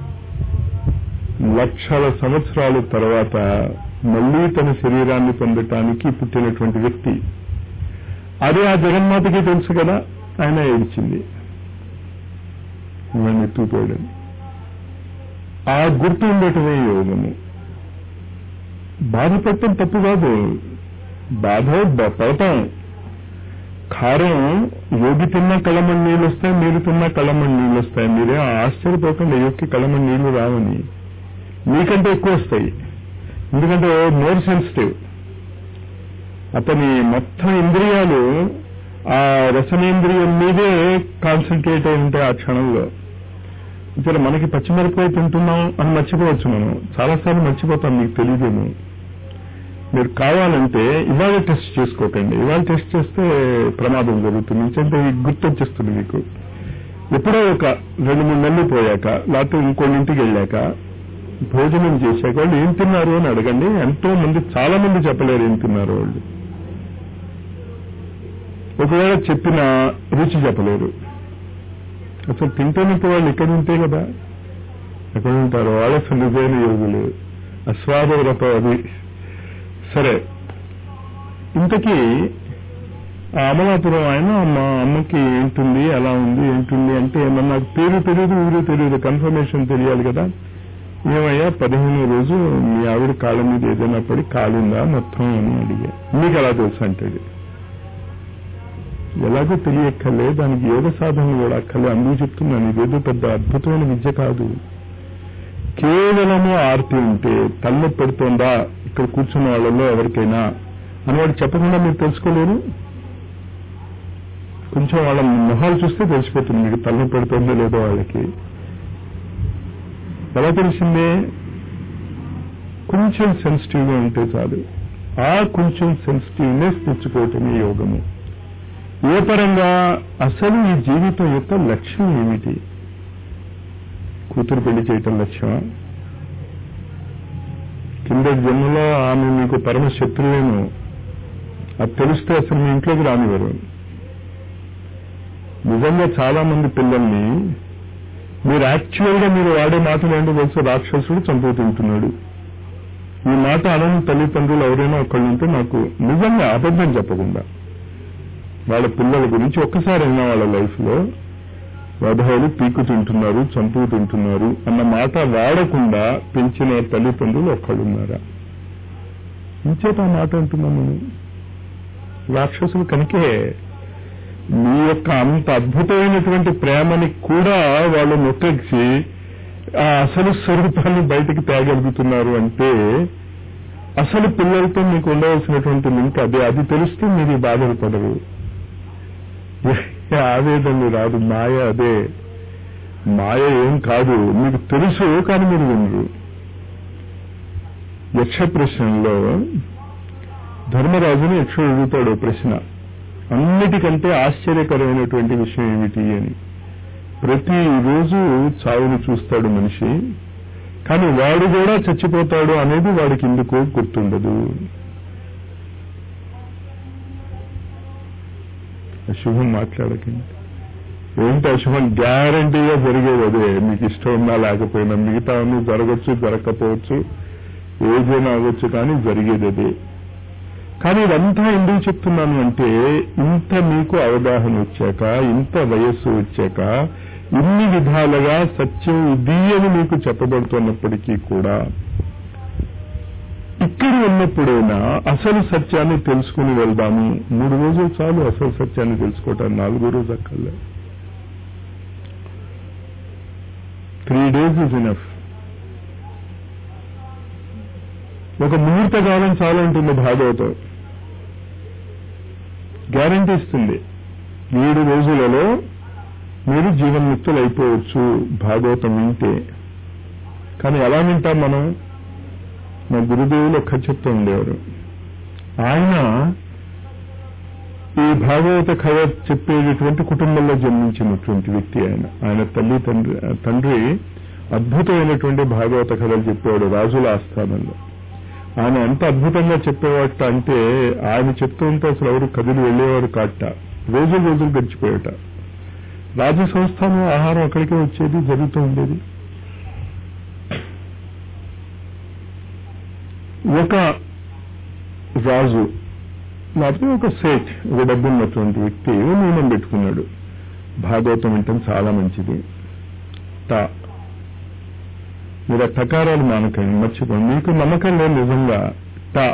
లక్షల సంవత్సరాల తర్వాత మళ్లీ తన శరీరాన్ని పొందటానికి పుట్టినటువంటి వ్యక్తి అదే ఆ జగన్మాతకి తెలుసు కదా ఆయన ఏడిచింది ఇవన్నీ ఎత్తుకుపోయాడు ఆ గుర్తు ఉండటమే యోగము బాధపడటం తప్పు కాదు బాధ పడతాం కారం యోగి తిన్న కళ్ళమని నీళ్ళు వస్తాయి మీరు తిన్న కళ్ళమని నీళ్ళు వస్తాయి మీరే ఆశ్చర్యపోకుండా యోగి కళ్ళమని నీళ్లు రావని మీకంటే ఎక్కువ వస్తాయి ఎందుకంటే మోర్ సెన్సిటివ్ అతని మొత్తం ఇంద్రియాలు ఆ రసనేంద్రియం మీదే కాన్సన్ట్రేట్ అయి ఉంటాయి ఆ క్షణంలో సరే మనకి పచ్చిమిరపకాయ తింటున్నాం అని మర్చిపోవచ్చు మనం చాలాసార్లు మర్చిపోతాం మీకు తెలియదేమో మీరు కావాలంటే ఇవాళ టెస్ట్ చేసుకోకండి ఇవాళ టెస్ట్ చేస్తే ప్రమాదం జరుగుతుంది ఎందుకంటే గుర్తొచ్చేస్తుంది మీకు ఎప్పుడో ఒక రెండు మూడు నెలలు పోయాక లేకపోతే ఇంకోళ్ళింటికి వెళ్ళాక భోజనం చేశాక వాళ్ళు ఏం తిన్నారు అని అడగండి ఎంతో మంది చాలా మంది చెప్పలేరు ఏం తిన్నారు వాళ్ళు ఒకవేళ చెప్పిన రుచి చెప్పలేరు అసలు తింటానంటే వాళ్ళు ఇక్కడ ఉంటే కదా ఎక్కడ ఉంటారు వాళ్ళ నిజమైన యోగులు అస్వాద వ్రతం అది సరే ఇంతకీ ఆ అమలాపురం ఆయన మా అమ్మకి ఏంటుంది ఎలా ఉంది ఏంటుంది అంటే మరి నాకు పేరు తెలియదు ఊరు తెలియదు కన్ఫర్మేషన్ తెలియాలి కదా ఏమయ్యా పదిహేను రోజు మీ ఆవిడ కాళ్ళ మీద ఏదైనా పడి కాలుందా మొత్తం అని అడిగా మీకు ఎలా తెలుసు అంటాడు ఎలాగో తెలియక్కర్లే దానికి యోగ సాధన కూడా అక్కర్లే అందుకు చెప్తున్నాను ఇదేదో పెద్ద అద్భుతమైన విద్య కాదు కేవలము ఆర్తి ఉంటే తల్లి పెడుతోందా ఇక్కడ కూర్చున్న వాళ్ళలో ఎవరికైనా అని వాడు చెప్పకుండా మీరు తెలుసుకోలేరు కొంచెం వాళ్ళ మొహాలు చూస్తే తెలిసిపోతుంది మీకు తల్లి పెడుతుందో లేదో వాళ్ళకి ఎలా తెలిసిందే కొంచెం సెన్సిటివ్గా ఉంటే చాలు ఆ కొంచెం సెన్సిటివ్నెస్ తెచ్చుకోవటమే యోగము ఏ పరంగా అసలు ఈ జీవితం యొక్క లక్ష్యం ఏమిటి కూతురు పెళ్లి చేయటం లక్ష్యమా కింద జన్మలో ఆమె మీకు పరమ శత్రువేమో అది తెలిస్తే అసలు మీ ఇంట్లోకి రానివ్వరు నిజంగా చాలా మంది పిల్లల్ని మీరు యాక్చువల్ గా మీరు వాడే మాటలు ఏంటో తెలుసు రాక్షసుడు చంపు తింటున్నాడు ఈ మాట అనని తల్లిదండ్రులు ఎవరైనా ఒకళ్ళు ఉంటే నాకు నిజంగా అబద్ధం చెప్పకుండా వాళ్ళ పిల్లల గురించి ఒక్కసారైనా వాళ్ళ లైఫ్ లో వధవులు పీకు తింటున్నారు చంపు తింటున్నారు అన్న మాట వాడకుండా పెంచిన తల్లిదండ్రులు ఒక్కళ్ళున్నారా ఇంచేత ఆ మాట అంటున్నాం మనం రాక్షసులు కనుకే మీ యొక్క అంత అద్భుతమైనటువంటి ప్రేమని కూడా వాళ్ళు నొక్కెచ్చి ఆ అసలు స్వరూపాన్ని బయటికి తేగలుగుతున్నారు అంటే అసలు పిల్లలతో మీకు ఉండవలసినటువంటి లింక్ అదే అది తెలిస్తే మీరు ఈ బాధలు పడరు ఆవేదనలు రాదు మాయ అదే మాయ ఏం కాదు మీకు తెలుసు కానీ మీరు వినరు యక్ష ప్రశ్నలో ధర్మరాజుని యక్షుడు అడుగుతాడు ప్రశ్న అన్నిటికంటే ఆశ్చర్యకరమైనటువంటి విషయం ఏమిటి అని ప్రతిరోజు చావును చూస్తాడు మనిషి కానీ వాడు కూడా చచ్చిపోతాడు అనేది వాడికి ఎందుకో గుర్తుండదు అశుభం మాట్లాడకండి ఏంటి అశుభం గ్యారంటీగా జరిగేది అదే మీకు ఇష్టం ఉన్నా లేకపోయినా మిగతా అన్ని జరగచ్చు జరగకపోవచ్చు ఏదైనా అవ్వచ్చు కానీ జరిగేది అదే కానీ ఇదంతా ఎందుకు చెప్తున్నాను అంటే ఇంత మీకు అవగాహన వచ్చాక ఇంత వయస్సు వచ్చాక ఇన్ని విధాలుగా సత్యం ఇది అని మీకు చెప్పబడుతున్నప్పటికీ కూడా ఇక్కడ ఉన్నప్పుడైనా అసలు సత్యాన్ని తెలుసుకుని వెళ్దాము మూడు రోజులు చాలు అసలు సత్యాన్ని తెలుసుకోవటానికి నాలుగో రోజు అక్కర్లే త్రీ డేస్ ఇస్ ఇనఫ్ ఒక ముహూర్త కాలం చాలా ఉంటుంది భాగవతం గ్యారంటీ ఇస్తుంది ఏడు రోజులలో మీరు జీవన్ముక్తులు అయిపోవచ్చు భాగవతం వింటే కానీ ఎలా వింటాం మనం మా గురుదేవులు ఒక్క చెప్తూ ఉండేవారు ఆయన ఈ భాగవత కథ చెప్పేటటువంటి కుటుంబంలో జన్మించినటువంటి వ్యక్తి ఆయన ఆయన తల్లి తండ్రి తండ్రి అద్భుతమైనటువంటి భాగవత కథలు చెప్పేవాడు రాజుల ఆస్థానంలో ఆయన ఎంత అద్భుతంగా చెప్పేవాట అంటే ఆయన చెప్తూ ఉంటే అసలు ఎవరు కదిలి వెళ్లేవారు కాట రోజులు రోజులు గడిచిపోయాట రాజ సంస్థానం ఆహారం అక్కడికే వచ్చేది జరుగుతూ ఉండేది ఒక రాజు లేకపోతే ఒక సేట్ ఒక డబ్బు ఉన్నటువంటి వ్యక్తి నియమం పెట్టుకున్నాడు భాగవతం వింటం చాలా మంచిది టా మీరు ఆ టకారాలు మానకండి మర్చిపోండి మీకు నమ్మకం లేదు నిజంగా టా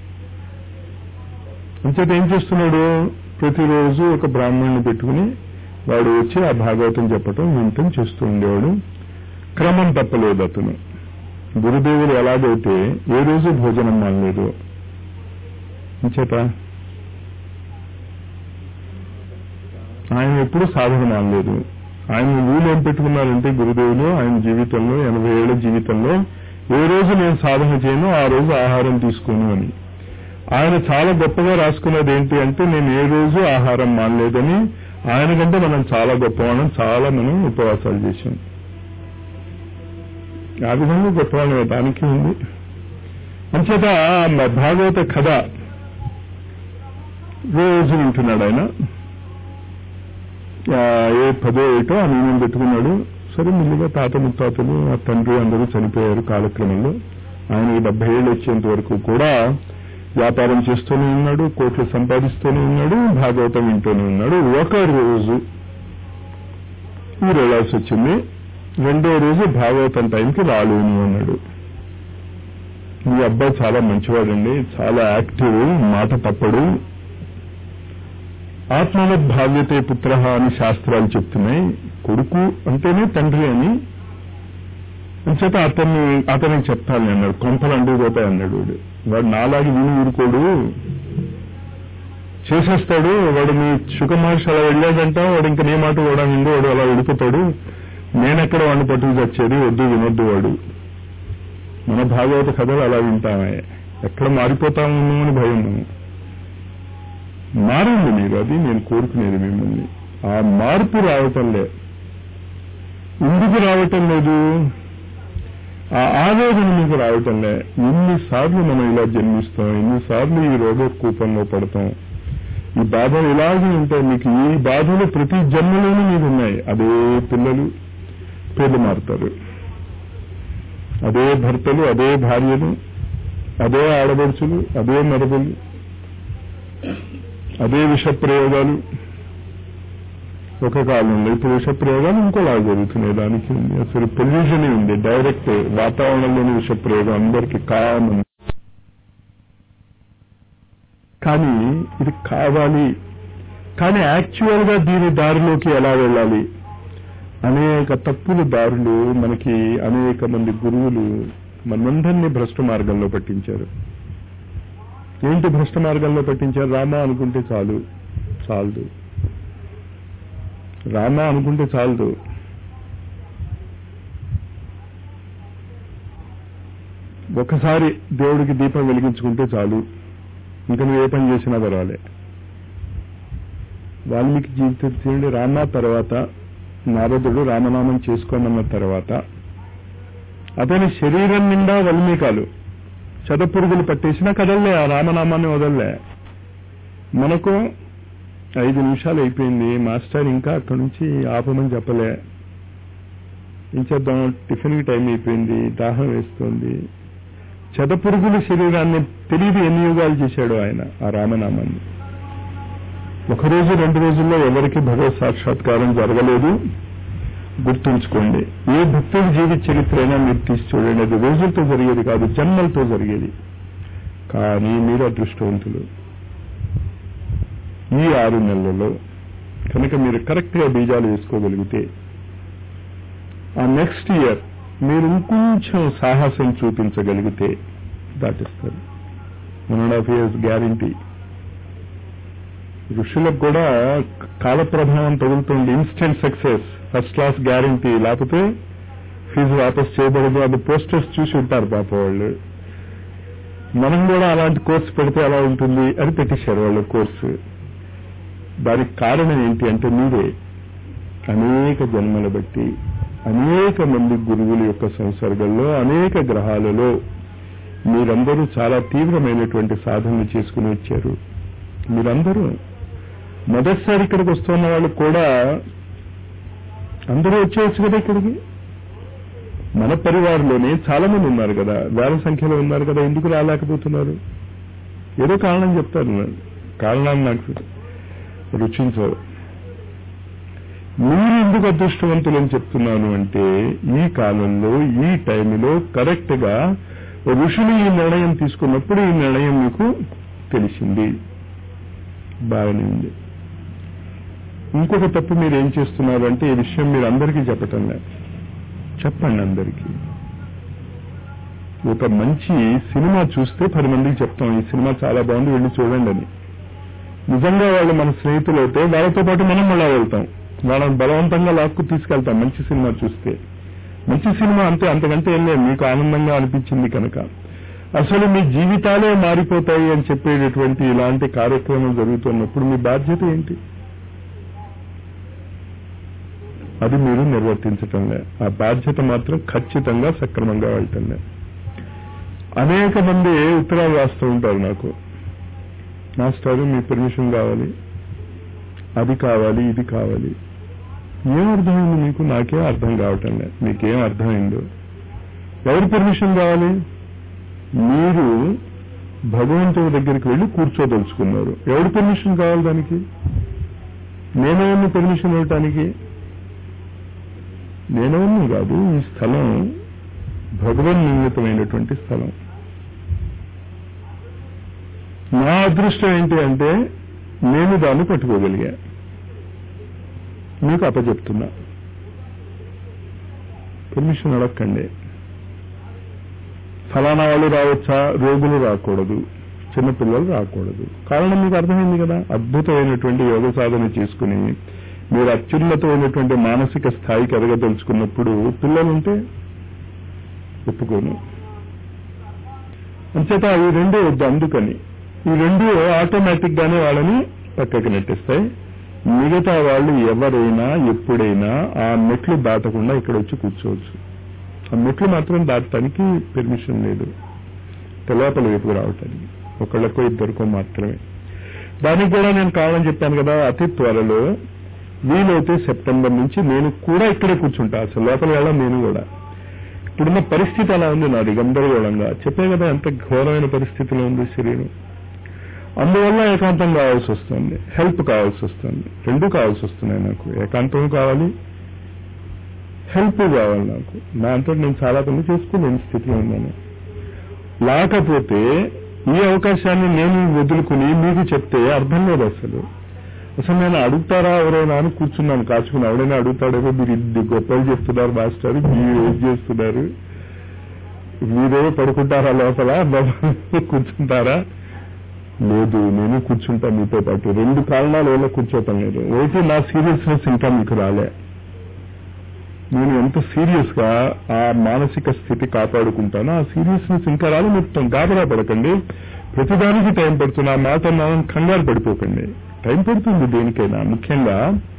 అంచేత ఏం చేస్తున్నాడు ప్రతిరోజు ఒక బ్రాహ్మణుని పెట్టుకుని వాడు వచ్చి ఆ భాగవతం చెప్పటం వింటం చేస్తూ ఉండేవాడు క్రమం తప్పలేదు అతను గురుదేవులు ఎలాగైతే ఏ రోజు భోజనం మానలేదు ఇంచేత ఆయన ఎప్పుడు సాధన మానలేదు ఆయన వీలు ఏం పెట్టుకున్నారంటే గురుదేవులు ఆయన జీవితంలో ఎనభై ఏళ్ల జీవితంలో ఏ రోజు నేను సాధన చేయను ఆ రోజు ఆహారం తీసుకోను అని ఆయన చాలా గొప్పగా రాసుకున్నది ఏంటి అంటే నేను ఏ రోజు ఆహారం మానలేదని ఆయన కంటే మనం చాలా గొప్పవాళ్ళం చాలా మనం ఉపవాసాలు చేశాం ఆ విధంగా గొప్పవాళ్ళమే దానికి ఉంది అంచేత మ- భాగవత కథ రోజు వింటున్నాడు ఆయన ఆ, ఏ పదో ఏటో ఆ నియమం పెట్టుకున్నాడు సరే మెల్లిగా తాత ముత్తాతలు ఆ తండ్రి అందరూ చనిపోయారు కాలక్రమంలో ఆయనకి డెబ్బై ఏళ్ళు వచ్చేంత వరకు కూడా వ్యాపారం చేస్తూనే ఉన్నాడు కోట్లు సంపాదిస్తూనే ఉన్నాడు భాగవతం వింటూనే ఉన్నాడు ఒక రోజు ఊరు వెళ్ళాల్సి వచ్చింది రెండో రోజు భాగవతం టైంకి రాలేను అన్నాడు మీ అబ్బాయి చాలా మంచివాడండి చాలా యాక్టివ్ మాట తప్పడు ఆత్మవత్ భావ్యతే పుత్ర అని శాస్త్రాలు చెప్తున్నాయి కొడుకు అంటేనే తండ్రి అని అంచేత అతన్ని అతనికి చెప్తాను అన్నాడు కొంపలు అంటుకుపోతాయి అన్నాడు వాడు వాడు నాలాగి విని ఊరుకోడు చేసేస్తాడు వాడు మీ సుఖమహర్షి అలా వెళ్ళాడంట వాడు ఇంక నీ మాట కూడా విండు వాడు అలా వెళ్ళిపోతాడు నేనెక్కడ వాడిని పట్టుకు చచ్చేది వద్దు వినొద్దు వాడు మన భాగవత కథలు అలా వింటామే ఎక్కడ మారిపోతాము అని భయం మనం మారండి మీరు అది నేను కోరుకునేది మిమ్మల్ని ఆ మార్పు రావటంలే ఎందుకు రావటం లేదు ఆ ఆవేదన మీకు రావటంలే ఎన్నిసార్లు మనం ఇలా జన్మిస్తాం ఎన్నిసార్లు ఈ రోగ కూపంలో పడతాం ఈ బాధలు ఇలాగే ఉంటాయి మీకు ఈ బాధలు ప్రతి జన్మలోనూ మీకు ఉన్నాయి అదే పిల్లలు పేర్లు మారుతారు అదే భర్తలు అదే భార్యలు అదే ఆడబడుచులు అదే మరదలు అదే విష ప్రయోగాలు ఒక కాలంలో ఇప్పుడు విష ప్రయోగాలు ఇంకోలా జరుగుతున్నాయి దానికి ఉంది అసలు పొల్యూషన్ ఉంది డైరెక్ట్ వాతావరణంలోని విష ప్రయోగం అందరికి కామన్ కానీ ఇది కావాలి కానీ యాక్చువల్ గా దీని దారిలోకి ఎలా వెళ్ళాలి అనేక తప్పుల దారులు మనకి అనేక మంది గురువులు మనందరినీ భ్రష్ట మార్గంలో పట్టించారు ఏంటి భ్రష్ట మార్గంలో పట్టించారు రామ అనుకుంటే చాలు చాలదు రామ అనుకుంటే చాలదు ఒకసారి దేవుడికి దీపం వెలిగించుకుంటే చాలు ఇంకా నువ్వు ఏ పని చేసినా పర్వాలే వాల్మీకి జీవితం చేయండి రామ తర్వాత నారదుడు రామనామం చేసుకోమన్న తర్వాత అతని శరీరం నిండా వల్మీకాలు చదపురుగులు పట్టేసినా కదల్లే ఆ రామనామాన్ని వదల్లే మనకు ఐదు నిమిషాలు అయిపోయింది మాస్టర్ ఇంకా అక్కడి నుంచి ఆపమని చెప్పలే ఏం చేద్దాం టిఫిన్కి టైం అయిపోయింది దాహం వేస్తోంది చదపురుగుల శరీరాన్ని తెలియదు ఎన్ని యుగాలు చేశాడు ఆయన ఆ రామనామాన్ని ఒక రోజు రెండు రోజుల్లో ఎవరికి భగవత్ సాక్షాత్కారం జరగలేదు గుర్తుంచుకోండి ఏ భక్తుడి జీవిత చరిత్ర అయినా మీరు తీసి చూడండి అది రోజులతో జరిగేది కాదు జన్మలతో జరిగేది కానీ మీరు అదృష్టవంతులు ఈ ఆరు నెలలలో కనుక మీరు కరెక్ట్ గా బీజాలు వేసుకోగలిగితే ఆ నెక్స్ట్ ఇయర్ మీరు ఇంకొంచెం సాహసం చూపించగలిగితే దాటిస్తారు one and half years guarantee ఋషులకు కూడా కాల ప్రభావం తగులుతుంది instant success first class guarantee లేకపోతే ఫీజు వాపస్ చేయబడదు అది పోస్టర్స్ చూసి ఉంటారు పాప వాళ్ళు మనం కూడా అలాంటి కోర్సు పెడితే ఎలా ఉంటుంది అని పెట్టేశారు వాళ్ళు కోర్సు దానికి కారణం ఏంటి అంటే మీరే అనేక జన్మల బట్టి అనేక మంది గురువుల యొక్క సంసర్గంలో అనేక గ్రహాలలో మీరందరూ చాలా తీవ్రమైనటువంటి సాధనలు చేసుకుని వచ్చారు మీరందరూ మొదటిసారి ఇక్కడికి వస్తున్న వాళ్ళు కూడా అందరూ వచ్చేయచ్చు కదా ఇక్కడికి మన పరివారంలోనే చాలా మంది ఉన్నారు కదా వేల సంఖ్యలో ఉన్నారు కదా ఎందుకు రాలేకపోతున్నారు ఏదో కారణం చెప్తారు కారణాలు నాకు రుచించవు మీరు ఎందుకు అదృష్టవంతులు అని చెప్తున్నాను అంటే ఈ కాలంలో ఈ టైంలో కరెక్ట్ గా ఋషులు ఈ నిర్ణయం తీసుకున్నప్పుడు ఈ నిర్ణయం మీకు తెలిసింది బాగానే ఉంది ఇంకొక తప్పు మీరు ఏం చేస్తున్నారు అంటే ఈ విషయం మీరు అందరికీ చెప్పటం లేదు చెప్పండి అందరికీ ఒక మంచి సినిమా చూస్తే పది మందికి చెప్తాం ఈ సినిమా చాలా బాగుంది వెళ్ళి చూడండి అని నిజంగా వాళ్ళు మన స్నేహితులు అయితే వాళ్ళతో పాటు మనం మళ్ళా వెళ్తాం వాళ్ళని బలవంతంగా లాక్కు తీసుకెళ్తాం మంచి సినిమా చూస్తే మంచి సినిమా అంతే అంతకంటే ఏం లేదు మీకు ఆనందంగా అనిపించింది కనుక అసలు మీ జీవితాలే మారిపోతాయి అని చెప్పేటటువంటి ఇలాంటి కార్యక్రమం జరుగుతున్నప్పుడు మీ బాధ్యత ఏంటి అది మీరు నిర్వర్తించటంలే ఆ బాధ్యత మాత్రం ఖచ్చితంగా సక్రమంగా వెళ్ళటంలే అనేక మంది ఉత్తరాలు రాస్తూ ఉంటారు నాకు మాస్టారు మీ పర్మిషన్ కావాలి అది కావాలి ఇది కావాలి ఏం అర్థమైంది మీకు నాకేం అర్థం కావటం లేదు మీకేం అర్థమైందో ఎవరి పర్మిషన్ కావాలి మీరు భగవంతుడి దగ్గరికి వెళ్ళి కూర్చోదలుచుకున్నారు ఎవరి పర్మిషన్ కావాలి దానికి నేనేమన్నా పర్మిషన్ ఇవ్వటానికి నేనేమన్నా కాదు ఈ స్థలం భగవన్ నిర్మితమైనటువంటి స్థలం నా అదృష్టం ఏంటి అంటే నేను దాన్ని పట్టుకోగలిగా మీకు అప్పచెప్తున్నా పర్మిషన్ అడగండి ఫలానా వాళ్ళు రావచ్చా రోగులు రాకూడదు చిన్నపిల్లలు రాకూడదు కారణం మీకు అర్థమైంది కదా అద్భుతమైనటువంటి యోగ సాధన చేసుకుని మీరు అత్యున్నతమైనటువంటి మానసిక స్థాయికి ఎదగదలుచుకున్నప్పుడు పిల్లలుంటే ఒప్పుకోను అంచేత ఈ రెండు వద్దు అందుకని ఈ రెండు ఆటోమేటిక్ గానే వాళ్ళని పక్కకి నెట్టేస్తాయి మిగతా వాళ్ళు ఎవరైనా ఎప్పుడైనా ఆ మెట్లు దాటకుండా ఇక్కడ వచ్చి కూర్చోవచ్చు ఆ మెట్లు మాత్రం దాటడానికి పెర్మిషన్ లేదు తెలవపల వైపుకు రావటానికి ఒకళ్ళకో ఇద్దరికో మాత్రమే దానికి కూడా నేను కావాలని చెప్పాను కదా అతి త్వరలో వీలైతే సెప్టెంబర్ నుంచి నేను కూడా ఇక్కడే కూర్చుంటా అసలు లోపల వెళ్ళడం నేను కూడా ఇప్పుడున్న పరిస్థితి అలా ఉంది నాది గందరగోళంగా చెప్పే కదా ఎంత ఘోరమైన పరిస్థితిలో ఉంది శరీరం అందువల్ల ఏకాంతం కావాల్సి వస్తుంది హెల్ప్ కావాల్సి వస్తుంది రెండు కావాల్సి వస్తున్నాయి నాకు ఏకాంతం కావాలి హెల్ప్ కావాలి నాకు నా అంతా నేను చాలా పనులు చేసుకోలేని స్థితిలో ఉన్నాను లేకపోతే ఈ అవకాశాన్ని నేను వదులుకుని మీకు చెప్తే అర్థం లేదు అసలు అసలు నేను అడుగుతారా ఎవరైనా అని కూర్చున్నాను కాచుకుని ఎవడైనా అడుగుతాడేమో మీరు ఇది గొప్పలు చెప్తున్నారు మాస్టర్ మీరు ఏం చేస్తున్నారు మీరేమో పడుకుంటారా లోపల కూర్చుంటారా లేదు నేను కూర్చుంటా మీతో పాటు రెండు కారణాల వల్ల కూర్చోటం లేదు ఒకటి నా సీరియస్నెస్ ఇంకా మీకు రాలే నేను ఎంత సీరియస్ గా ఆ మానసిక స్థితి కాపాడుకుంటానో ఆ సీరియస్నెస్ ఇంకా రాలే మొత్తం గాబరా పడకండి ప్రతిదానికి టైం పడుతుంది ఆ మాట మనం కంగారు పడిపోకండి టైం పడుతుంది దేనికైనా ముఖ్యంగా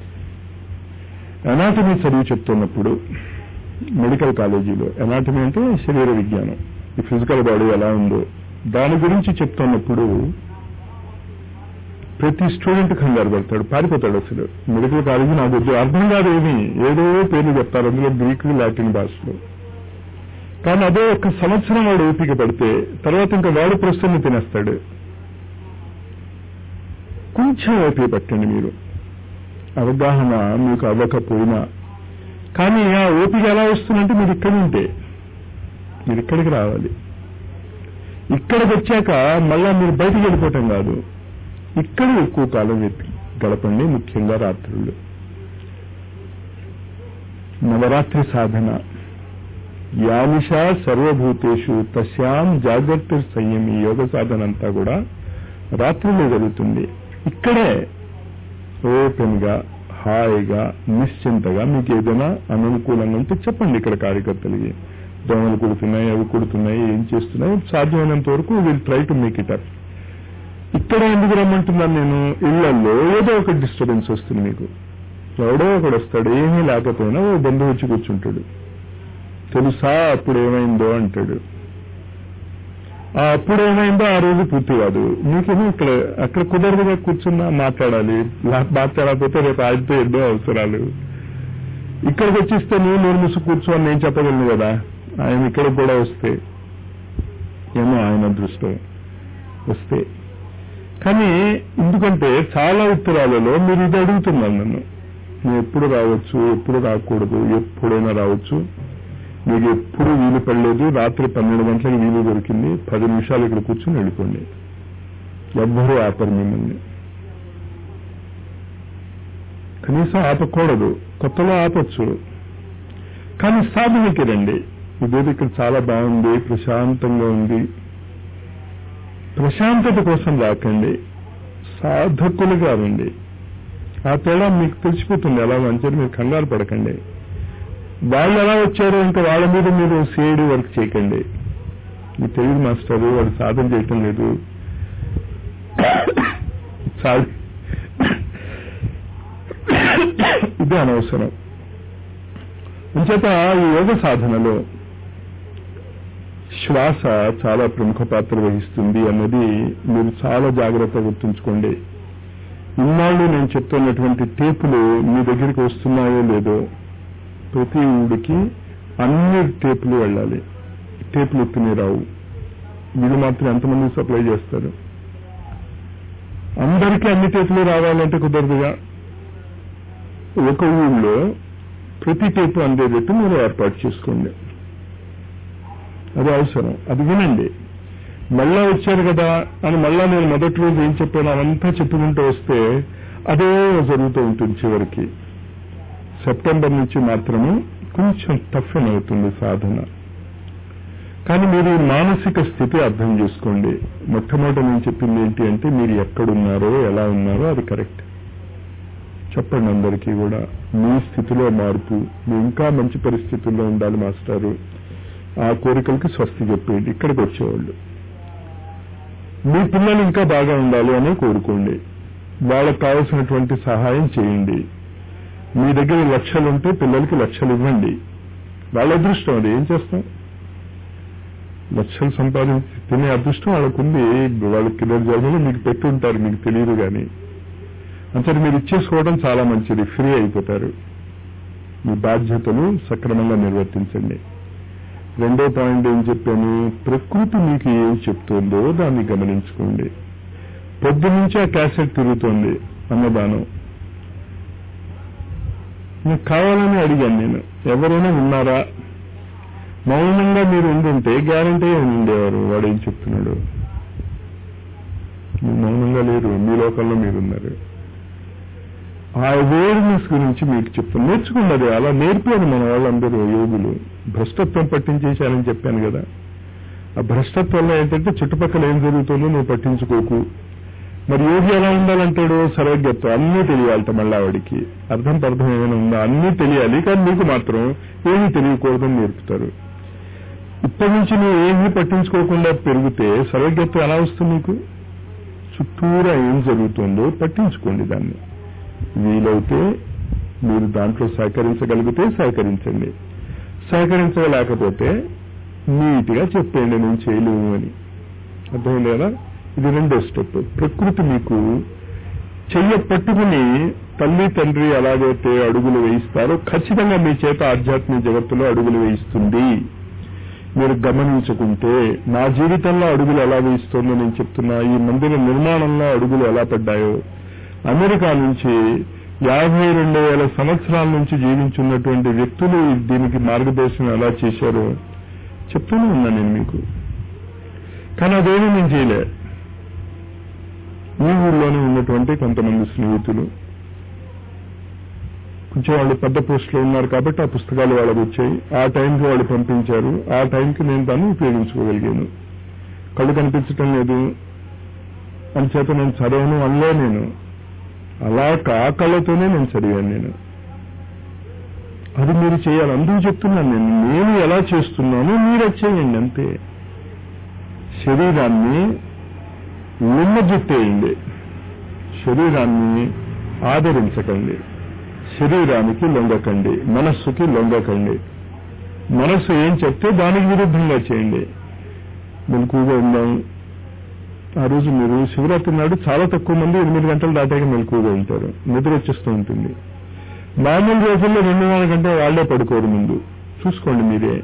ఎనాటమీ చదివి చెప్తున్నప్పుడు మెడికల్ కాలేజీలో ఎనాటమీ అంటే శరీర విజ్ఞానం ఈ ఫిజికల్ బాడీ ఎలా ఉందో దాని గురించి చెప్తున్నప్పుడు ప్రతి స్టూడెంట్ కంగారు పడతాడు పారిపోతాడు అసలు మెడికల్ కాలేజీ నాకు వద్దు అర్థం కాదు ఏమి ఏదో పేర్లు చెప్తారు అందులో గ్రీక్ లాటిన్ భాషలో కానీ అదే ఒక సంవత్సరం వాడు ఓపిక పడితే తర్వాత ఇంకా వాడు ప్రశ్నలు తినేస్తాడు కొంచెం ఓపిక పట్టండి మీరు అవగాహన మీకు అవ్వకపోయినా కానీ ఆ ఓపిక ఎలా వస్తుందంటే మీరు ఇక్కడ ఉంటే మీరు ఇక్కడికి రావాలి ఇక్కడికి వచ్చాక మళ్ళా మీరు బయటికి వెళ్ళిపోవటం కాదు ఇక్కడ ఎక్కువ కాలం గడపండి ముఖ్యంగా రాత్రులు నవరాత్రి సాధన యానిష సర్వభూతేషు తస్యాం జాగ్రత్త సంయమి యోగ సాధన అంతా కూడా రాత్రిలో జరుగుతుంది ఇక్కడే ఓపెన్ గా హాయిగా నిశ్చింతగా మీకు ఏదైనా అననుకూలంగా ఉంటే చెప్పండి ఇక్కడ కార్యకర్తలకి దోమలు కుడుతున్నాయి అవి కుడుతున్నాయి ఏం చేస్తున్నాయి సాధ్యమైనంత వరకు will try to make it up ఇక్కడ ఎందుకు రమ్మంటున్నాను నేను ఇళ్లలో ఏదో ఒక డిస్టర్బెన్స్ వస్తుంది మీకు ఎవడో ఒకడు వస్తాడు ఏమీ లేకపోయినా ఓ బంధువు వచ్చి కూర్చుంటాడు తెలుసా అప్పుడు ఏమైందో అంటాడు ఆ అప్పుడు ఏమైందో ఆ రోజు పూర్తి కాదు మీకేమో ఇక్కడ అక్కడ కుదరదుగా కూర్చున్నా మాట్లాడాలి మాట్లాడకపోతే రేపు ఆయనతో ఎన్నో అవసరాలు ఇక్కడికి వచ్చిస్తే నువ్వు నేను ముసు కూర్చో అని నేను చెప్పగలను కదా ఆయన ఇక్కడికి కూడా వస్తే ఏమో ఆయన దృష్టి వస్తే కానీ ఎందుకంటే చాలా ఉత్తరాలలో మీరు ఇది అడుగుతున్నారు నన్ను నువ్వు ఎప్పుడు రావచ్చు ఎప్పుడు రాకూడదు ఎప్పుడైనా రావచ్చు మీకు ఎప్పుడు వీలు పడలేదు రాత్రి పన్నెండు గంటలకు వీలు దొరికింది పది నిమిషాలు ఇక్కడ కూర్చొని వెళ్ళిపోండి ఎవ్వరూ ఆపరు మిమ్మల్ని కనీసం ఆపకూడదు కొత్తలో ఆపచ్చు కానీ సాధనకి రండి ఇదేదో ఇక్కడ చాలా బాగుంది ప్రశాంతంగా ఉంది ప్రశాంతత కోసం రాకండి సాధకులుగా రండి ఆ తేడా మీకు తెలిసిపోతుంది ఎలా మంచిది మీరు కంగారు పడకండి వాళ్ళు ఎలా వచ్చారో ఇంకా వాళ్ళ మీద మీరు సిఐడి వర్క్ చేయకండి మీకు తెలియదు మాస్టర్ వాడు సాధన చేయటం లేదు సాధ ఇది అనవసరం అంచేత ఈ యోగ సాధనలో శ్వాస చాలా ప్రముఖ పాత్ర వహిస్తుంది అన్నది మీరు చాలా జాగ్రత్తగా గుర్తుంచుకోండి ఇన్నాళ్ళు నేను చెప్తున్నటువంటి టేపులు మీ దగ్గరికి వస్తున్నాయో లేదో ప్రతి ఊడికి అన్ని టేపులు వెళ్ళాలి టేపులు ఎత్తునే రావు వీళ్ళు మాత్రం ఎంతమంది సప్లై చేస్తారు అందరికీ అన్ని టేపులు రావాలంటే కుదరదుగా ఒక ఊళ్ళో ప్రతి టేపు అందేటట్టు మీరు ఏర్పాటు చేసుకోండి అది అవసరం అది వినండి మళ్ళా వచ్చారు కదా అని మళ్ళా నేను మొదటి రోజు ఏం చెప్పాను అవంతా చెప్పుకుంటూ వస్తే అదే జరుగుతూ ఉంటుంది చివరికి సెప్టెంబర్ నుంచి మాత్రమే కొంచెం టఫెన్ అవుతుంది సాధన కానీ మీరు ఈ మానసిక స్థితి అర్థం చేసుకోండి మొట్టమొదటి నేను చెప్పింది ఏంటి అంటే మీరు ఎక్కడున్నారో ఎలా ఉన్నారో అది కరెక్ట్ చెప్పండి అందరికీ కూడా మీ స్థితిలో మార్పు మీ ఇంకా మంచి పరిస్థితుల్లో ఉండాలి మాస్టారు ఆ కోరికలకి స్వస్తి చెప్పేయండి ఇక్కడికి వచ్చేవాళ్ళు మీ పిల్లలు ఇంకా బాగా ఉండాలి అని కోరుకోండి వాళ్ళకి కావలసినటువంటి సహాయం చేయండి మీ దగ్గర లక్షలు ఉంటే పిల్లలకి లక్షలు ఇవ్వండి వాళ్ళ అదృష్టం అది ఏం చేస్తాం లక్షలు సంపాదించి తినే అదృష్టం వాళ్ళకుంది వాళ్ళకి కింద జన్మలో మీకు పెట్టి ఉంటారు మీకు తెలియదు కానీ అంతే మీరు ఇచ్చేసుకోవడం చాలా మంచిది ఫ్రీ అయిపోతారు మీ బాధ్యతలు సక్రమంగా నిర్వర్తించండి రెండో పాయింట్ ఏం చెప్పాను ప్రకృతి మీకు ఏం చెప్తుందో దాన్ని గమనించుకోండి పొద్దు నుంచి ఆ క్యాసెట్ తిరుగుతోంది అన్నదానం నాకు కావాలని అడిగాను నేను ఎవరైనా ఉన్నారా మౌనంగా మీరు ఉండుంటే గ్యారంటీ ఉండేవారు వాడు ఏం చెప్తున్నాడు మీరు మౌనంగా లేరు మీ లోకంలో మీరున్నారు ఆ అవేర్నెస్ గురించి మీకు చెప్తాను నేర్చుకోండి అది అలా నేర్పారు మన వాళ్ళందరూ యోగులు భ్రష్టత్వం పట్టించేశానని చెప్పాను కదా ఆ భ్రష్టత్వంలో ఏంటంటే చుట్టుపక్కల ఏం జరుగుతుందో నువ్వు పట్టించుకోకు మరి యోగి ఎలా ఉండాలంటాడు సర్వజ్ఞత్వం అన్నీ తెలియాలట మళ్ళా వాడికి అర్థం పర్థం ఏమైనా ఉందా అన్నీ తెలియాలి కానీ మీకు మాత్రం ఏమీ తెలియకూడదని నేర్పుతారు ఇప్పటి నుంచి నువ్వు ఏమీ పట్టించుకోకుండా పెరిగితే సర్వజ్ఞత్వం ఎలా వస్తుంది నీకు చుట్టూరా ఏం జరుగుతుందో పట్టించుకోండి దాన్ని వీలైతే మీరు దాంట్లో సహకరించగలిగితే సహకరించండి సహకరించలేకపోతే నీట్గా చెప్పండి నేను చేయలేము అని అర్థమైంది కదా ఇది రెండో స్టెప్ ప్రకృతి మీకు చెయ్య పట్టుకుని తల్లి తండ్రి ఎలాగైతే అడుగులు వేయిస్తారో ఖచ్చితంగా మీ చేత ఆధ్యాత్మిక జగత్తులో అడుగులు వేయిస్తుంది మీరు గమనించుకుంటే నా జీవితంలో అడుగులు ఎలా వేయిస్తుందో నేను చెప్తున్నా ఈ మందిర నిర్మాణంలో అడుగులు ఎలా పడ్డాయో అమెరికా నుంచి యాభై రెండు వేల సంవత్సరాల నుంచి జీవించున్నటువంటి వ్యక్తులు దీనికి మార్గదర్శనం ఎలా చేశారో చెప్తూనే ఉన్నా నేను మీకు కానీ అదేమీ నేను చేయలే ఈ ఊళ్ళోనే ఉన్నటువంటి కొంతమంది స్నేహితులు కొంచెం వాళ్ళు పెద్ద పోస్టులో ఉన్నారు కాబట్టి ఆ పుస్తకాలు వాళ్ళకు వచ్చాయి ఆ టైంకి వాళ్ళు పంపించారు ఆ టైంకి నేను దాన్ని ఉపయోగించుకోగలిగాను కళ్ళు కనిపించటం లేదు అంచేత నేను చదవను అనలే నేను అలా ఆ కళ్ళతోనే నేను చదివాను నేను అది మీరు చేయాలి అందుకు చెప్తున్నాను నేను నేను ఎలా చేస్తున్నానో మీరు అది చేయండి అంతే శరీరాన్ని నిమ్మజుట్టేయండి శరీరాన్ని ఆదరించకండి శరీరానికి లొంగకండి మనస్సుకి లొంగకండి మనస్సు ఏం చెప్తే దానికి విరుద్ధంగా చేయండి మెలకుగా ఉందాం ఆ రోజు మీరు శివరాత్రి నాడు చాలా తక్కువ మంది ఎనిమిది గంటలు దాటాక మెలకుగా ఉంటారు నిద్ర వచ్చేస్తూ ఉంటుంది మామూలు రోజుల్లో రెండు నాలుగు గంటలు వాళ్లే పడుకోరు ముందు చూసుకోండి మీరే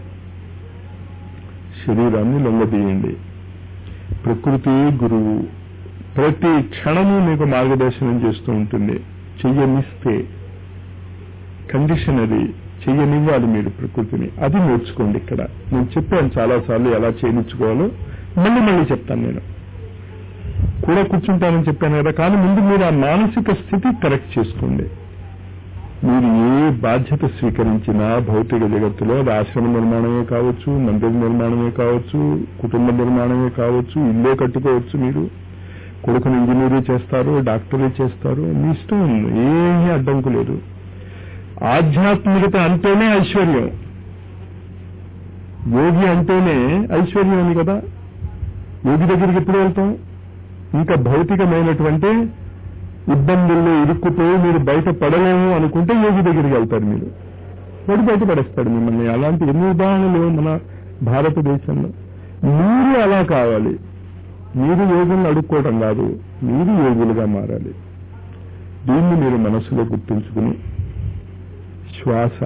శరీరాన్ని లొంగదీయండి ప్రకృతి గురువు ప్రతి క్షణము మీకు మార్గదర్శనం చేస్తూ ఉంటుంది చెయ్యనిస్తే కండిషన్ అది చెయ్యనివ్వాలి మీరు ప్రకృతిని అది నేర్చుకోండి ఇక్కడ నేను చెప్పాను చాలాసార్లు ఎలా చేయించుకోవాలో మళ్ళీ మళ్ళీ చెప్తాను నేను కూడా కూర్చుంటానని చెప్పాను కదా కానీ ముందు మీరు ఆ మానసిక స్థితి కరెక్ట్ చేసుకోండి మీరు ఏ బాధ్యత స్వీకరించినా భౌతిక జగత్తులో అది ఆశ్రమ నిర్మాణమే కావచ్చు మందిర నిర్మాణమే కావచ్చు కుటుంబ నిర్మాణమే కావచ్చు ఇల్లే కట్టుకోవచ్చు మీరు కొడుకుని ఇంజనీరు చేస్తారు డాక్టరీ చేస్తారు మీ ఇష్టం ఏమీ అడ్డంకు లేదు ఆధ్యాత్మికత అంటేనే ఐశ్వర్యం యోగి అంటేనే ఐశ్వర్యం అని కదా యోగి దగ్గరికి ఎప్పుడు వెళ్తాం ఇంకా భౌతికమైనటువంటి ఇబ్బందుల్లో ఇరుక్కుపోయి మీరు బయట పడలేము అనుకుంటే యోగి దగ్గరికి వెళ్తారు మీరు వాడు బయట పడేస్తాడు మిమ్మల్ని అలాంటి ఎన్ని ఉదాహరణలు లేవు మన భారతదేశంలో మీరు అలా కావాలి మీరు యోగులను అడుక్కోవడం కాదు మీరు యోగులుగా మారాలి దీన్ని మీరు మనసులో గుర్తుంచుకుని శ్వాస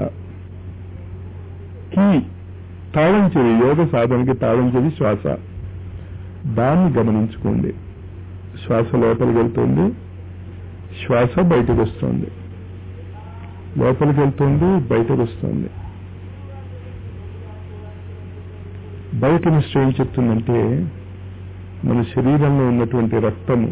కీ తాళం చెవి యోగ సాధనకి తాళం చెవి శ్వాస దాన్ని గమనించుకోండి శ్వాస లోపలికి వెళ్తుంది శ్వాస బయటకు వస్తుంది లోపలికి వెళ్తుంది బయటకు వస్తుంది బయోకెమిస్ట్రీ ఏం చెప్తుందంటే మన శరీరంలో ఉన్నటువంటి రక్తము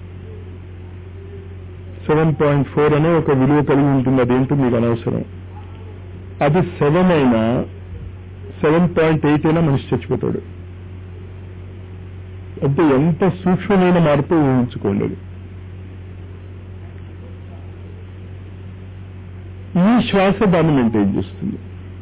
సెవెన్ పాయింట్ ఫోర్ అనే ఒక విలువ కలిగి ఉంటుంది అదేంటో మీకు అనవసరం అది సెవెన్ అయినా సెవెన్ పాయింట్ ఎయిట్ అయినా మనిషి చచ్చిపోతాడు అంటే ఎంత సూక్ష్మమైన మార్పు ఊహించుకోండి అది ఈ శ్వాస దాన్ని మెయింటైన్ చేస్తుంది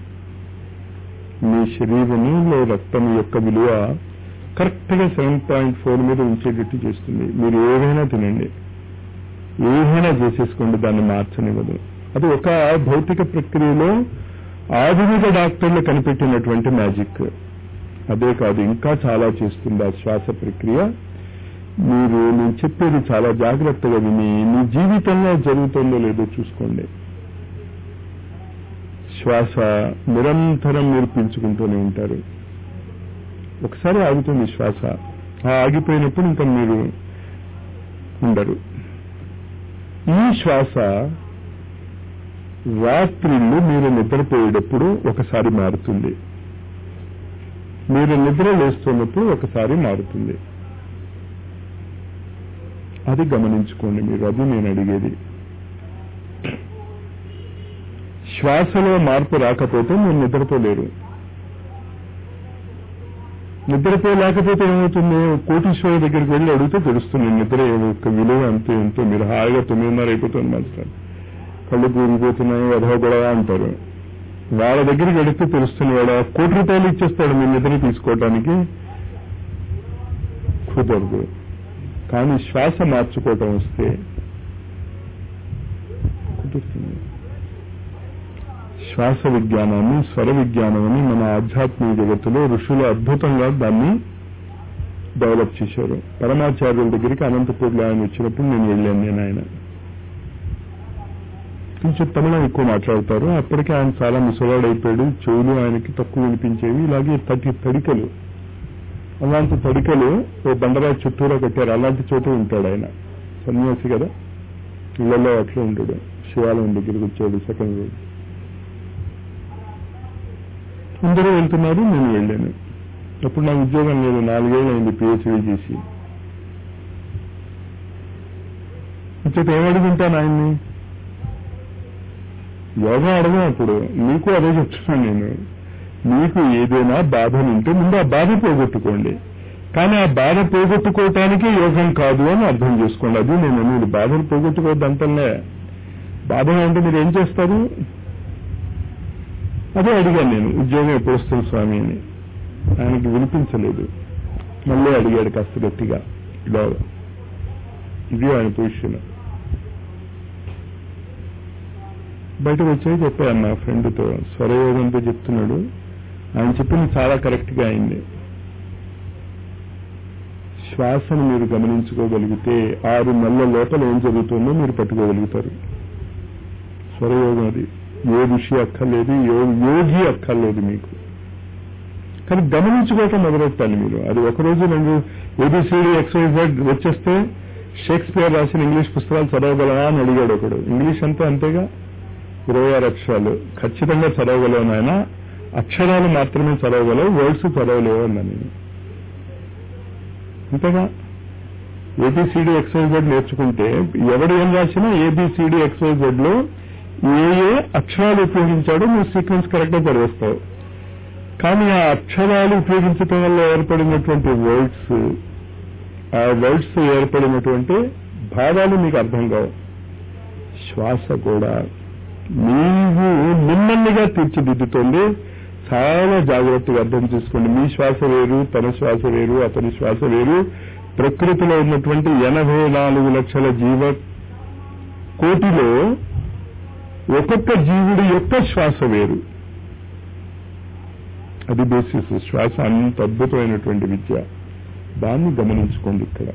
మీ శరీరంలో రక్తం యొక్క విలువ కరెక్ట్ గా సెవెన్ పాయింట్ ఫోర్ మీద ఉంచేటట్టు చేస్తుంది మీరు ఏదైనా తినండి ఏదైనా చేసేసుకోండి దాన్ని మార్చనివ్వదు అది ఒక భౌతిక ప్రక్రియలో ఆధునిక డాక్టర్లు కనిపెట్టినటువంటి మ్యాజిక్ అదే కాదు ఇంకా చాలా చేస్తుంది ఆ శ్వాస ప్రక్రియ మీరు నేను చెప్పేది చాలా జాగ్రత్తగా విని మీ జీవితంలో జరుగుతుందో లేదో చూసుకోండి శ్వాస నిరంతరం మీరు పీల్చుకుంటూనే ఉంటారు ఒకసారి ఆగుతుంది శ్వాస ఆ ఆగిపోయినప్పుడు ఇంకా మీరు ఉండరు ఈ శ్వాస రాత్రిళ్ళు మీరు నిద్రపోయేటప్పుడు ఒకసారి మారుతుంది మీరు నిద్ర లేస్తున్నప్పుడు ఒకసారి మారుతుంది అది గమనించుకోండి మీరు అది నేను అడిగేది శ్వాసలో మార్పు రాకపోతే మీరు నిద్రపోలేరు నిద్రపోలేకపోతే ఏమవుతుంది కోటీశ్వరు దగ్గరికి వెళ్ళి అడిగితే తెలుస్తుంది నిద్ర యొక్క విలువ అంతే ఎంతో మీరు హాయిగా తొమ్మిదిన్నర అయిపోతుంది మాస్టర్ కళ్ళు కూరిపోతున్నాయి అధవ గొడవ అంటారు వాళ్ళ దగ్గరికి వెళితే తెలుస్తుంది వాడు కోటి రూపాయలు ఇచ్చేస్తాడు మీ నిద్ర తీసుకోవటానికి కుదరదు కానీ శ్వాస మార్చుకోవటం వస్తే కుదురుతుంది శ్వాస విజ్ఞానాన్ని స్వర విజ్ఞానాన్ని మన ఆధ్యాత్మిక జగత్తులో ఋషులు అద్భుతంగా దాన్ని డెవలప్ చేశారు పరమాచార్యుల దగ్గరికి అనంతపూర్లో ఆయన వచ్చినప్పుడు నేను వెళ్ళాను నేను ఆయన కొంచెం తమిళం ఎక్కువ మాట్లాడతారు అప్పటికే ఆయన చాలా ముసలాడైపోయాడు చెవులు ఆయనకి తక్కువ వినిపించేవి ఇలాగే తటి తడికలు అలాంటి తడికలు ఓ బండరాయి చుట్టూరా కట్టారు అలాంటి చోటే ఉంటాడు ఆయన సన్యాసి కదా ఇళ్లలో అట్లా ఉంటాడు శివాలయం దగ్గరికి వచ్చాడు సెకండ్ రోజు అందరూ వెళ్తున్నారు నేను వెళ్ళాను అప్పుడు నా ఉద్యోగం లేదు నాలుగేళ్ళు అయింది పిహెచ్డీ చేసి ఇంకొక ఏమడుగుంటాను ఆయన్ని యోగా అడగం అప్పుడు నీకు అదే చెప్తున్నాను నేను మీకు ఏదైనా బాధలు ఉంటే ముందు ఆ బాధ పోగొట్టుకోండి కానీ ఆ బాధ పోగొట్టుకోవటానికి యోగం కాదు అని అర్థం చేసుకోండి అది నేను మీరు బాధలు పోగొట్టుకోవద్దు అంటలే బాధగా ఉంటే మీరు ఏం చేస్తారు అదే అడిగాను నేను ఉద్యోగం ఎప్పుడు వస్తుంది స్వామి అని ఆయనకి వినిపించలేదు మళ్ళీ అడిగాడు కాస్త గట్టిగా ఇలా ఇది ఆయన పొజిషన్ బయటకు వచ్చాయి చెప్పాను నా ఫ్రెండ్తో స్వరయోగంతో చెప్తున్నాడు ఆయన చెప్పింది చాలా కరెక్ట్గా అయింది శ్వాసను మీరు గమనించుకోగలిగితే ఆరు నెలల లోపల ఏం జరుగుతుందో మీరు పట్టుకోగలుగుతారు స్వరయోగం అది ఏ ఋషి అక్కర్లేదు యోగి అక్కర్లేదు మీకు కానీ గమనించుకోవటం మొదలెట్టాలి మీరు అది ఒకరోజు రెండు ఏబిసిడి ఎక్సైజెడ్ వచ్చేస్తే షేక్స్పియర్ రాసిన ఇంగ్లీష్ పుస్తకాలు చదవగలవా అని అడిగాడు ఒకడు ఇంగ్లీష్ అంతా అంతేగా ఇరవై ఆరు అక్షరాలు ఖచ్చితంగా చదవగలవు నాయన అక్షరాలు మాత్రమే చదవగలవు వర్డ్స్ చదవలేవు అన్నా నేను అంతేగా ఏబిసిడి ఎక్సైజెడ్ నేర్చుకుంటే ఎవడు ఏం రాసినా ఏబిసిడి ఎక్సైజెడ్ లో ఏ ఏ అక్షరాలు ఉపయోగించాడో నువ్వు సీక్వెన్స్ కరెక్ట్ గా చదివేస్తావు కానీ ఆ అక్షరాలు ఉపయోగించటం వల్ల ఏర్పడినటువంటి వర్డ్స్ ఆ వర్డ్స్ ఏర్పడినటువంటి భావాలు మీకు అర్థం కావు శ్వాస కూడా నీవు మిమ్మల్నిగా తీర్చిదిద్దుతోంది చాలా జాగ్రత్తగా అర్థం చేసుకోండి మీ శ్వాస వేరు తన శ్వాస వేరు అతని శ్వాస వేరు ప్రకృతిలో ఉన్నటువంటి ఎనభై నాలుగు లక్షల జీవ కోటిలో ఒక్కొక్క జీవుడి యొక్క శ్వాస వేరు అది బేసిస్ శ్వాస అంత అద్భుతమైనటువంటి విద్య దాన్ని గమనించుకోండి ఇక్కడ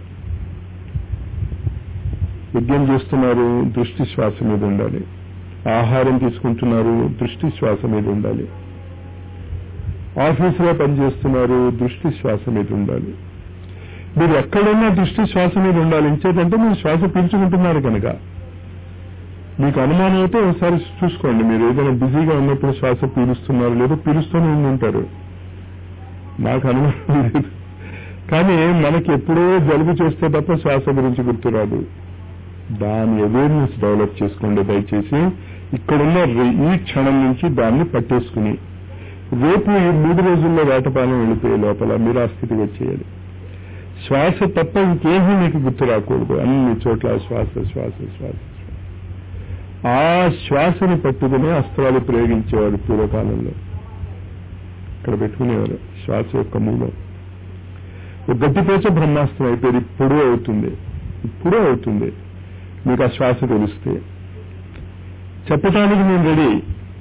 యజ్ఞం చేస్తున్నారు దృష్టి శ్వాస మీద ఉండాలి ఆహారం తీసుకుంటున్నారు దృష్టి శ్వాస మీద ఉండాలి ఆఫీసులో పనిచేస్తున్నారు దృష్టి శ్వాస మీద ఉండాలి మీరు ఎక్కడున్నా దృష్టి శ్వాస మీద ఉండాలి ఇంచేదంటే మీరు శ్వాస పీల్చుకుంటున్నారు కనుక మీకు అనుమానం అయితే ఒకసారి చూసుకోండి మీరు ఏదైనా బిజీగా ఉన్నప్పుడు శ్వాస పీలుస్తున్నారు లేదో పీలుస్తూనే ఉండి ఉంటారు నాకు అనుమానం లేదు కానీ మనకి ఎప్పుడో జలుబు చేస్తే తప్ప శ్వాస గురించి గుర్తురాదు దాని అవేర్నెస్ డెవలప్ చేసుకోండి దయచేసి ఇక్కడున్న రే- ఈ క్షణం నుంచి దాన్ని పట్టేసుకుని రేపు ఈ మూడు రోజుల్లో వేటపాలెం వెళ్ళిపోయే లోపల మీరు ఆ స్థితికి వచ్చేయాలి శ్వాస తప్ప ఇంకేమీ మీకు గుర్తు రాకూడదు అన్ని చోట్ల శ్వాస శ్వాస శ్వాస శ్వాస ఆ శ్వాసని పట్టుకుని అస్త్రాలు ప్రయోగించేవారు పూర్వకాలంలో ఇక్కడ పెట్టుకునేవారు శ్వాస యొక్క మూలం ఒక గట్టిపోచ బ్రహ్మాస్త్రం అయిపోయింది ఇప్పుడు అవుతుంది ఇప్పుడు అవుతుంది మీకు ఆ శ్వాస తెలిస్తే చెప్పటానికి నేను రెడీ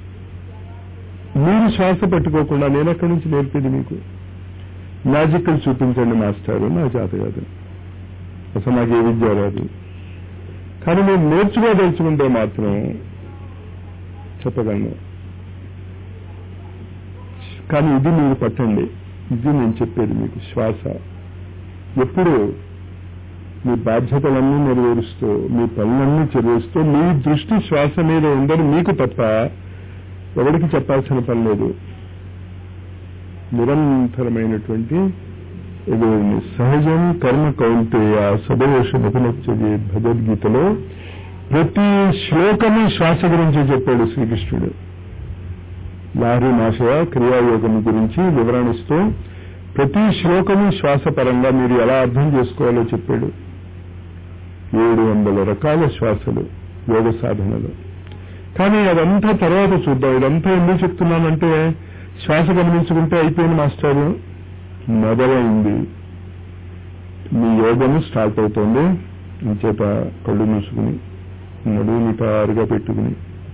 మీరు శ్వాస పట్టుకోకుండా నేను ఎక్కడి నుంచి నేర్పేది మీకు మ్యాజికల్ చూపించండి మాస్టారు నా చేత కాదు అసలు నాకు ఏ విద్య రాదు కానీ మీరు నేర్చుకోదలుచుకుంటే మాత్రం చెప్పగలను కానీ ఇది మీరు పట్టండి ఇది నేను చెప్పేది మీకు శ్వాస ఎప్పుడు మీ బాధ్యతలన్నీ నెరవేరుస్తూ మీ పనులన్నీ చెల్లిస్తూ మీ దృష్టి శ్వాస మీద ఉందని మీకు తప్ప ఎవరికి చెప్పాల్సిన పని లేదు నిరంతరమైనటువంటి అవేర్నెస్ సహజం కర్మ కౌంటేయ సదయోషముపనొచ్చది భగవద్గీతలో ప్రతి శ్లోకము శ్వాస గురించి చెప్పాడు శ్రీకృష్ణుడు లాహరి మాషయ క్రియాయోగం గురించి వివరణిస్తూ ప్రతి శ్లోకము శ్వాస పరంగా మీరు ఎలా అర్థం చేసుకోవాలో చెప్పాడు ఏడు వందల రకాల శ్వాసలు యోగ సాధనలు కానీ అదంతా తర్వాత చూద్దాం ఇదంతా ఎందుకు చెప్తున్నానంటే శ్వాస గమనించుకుంటే అయిపోయింది మాస్టారు మొదలైంది మీ యోగము స్టార్ట్ అవుతోంది ఇంచేత కళ్ళు మూసుకుని నడువు నిటారుగా పెట్టుకుని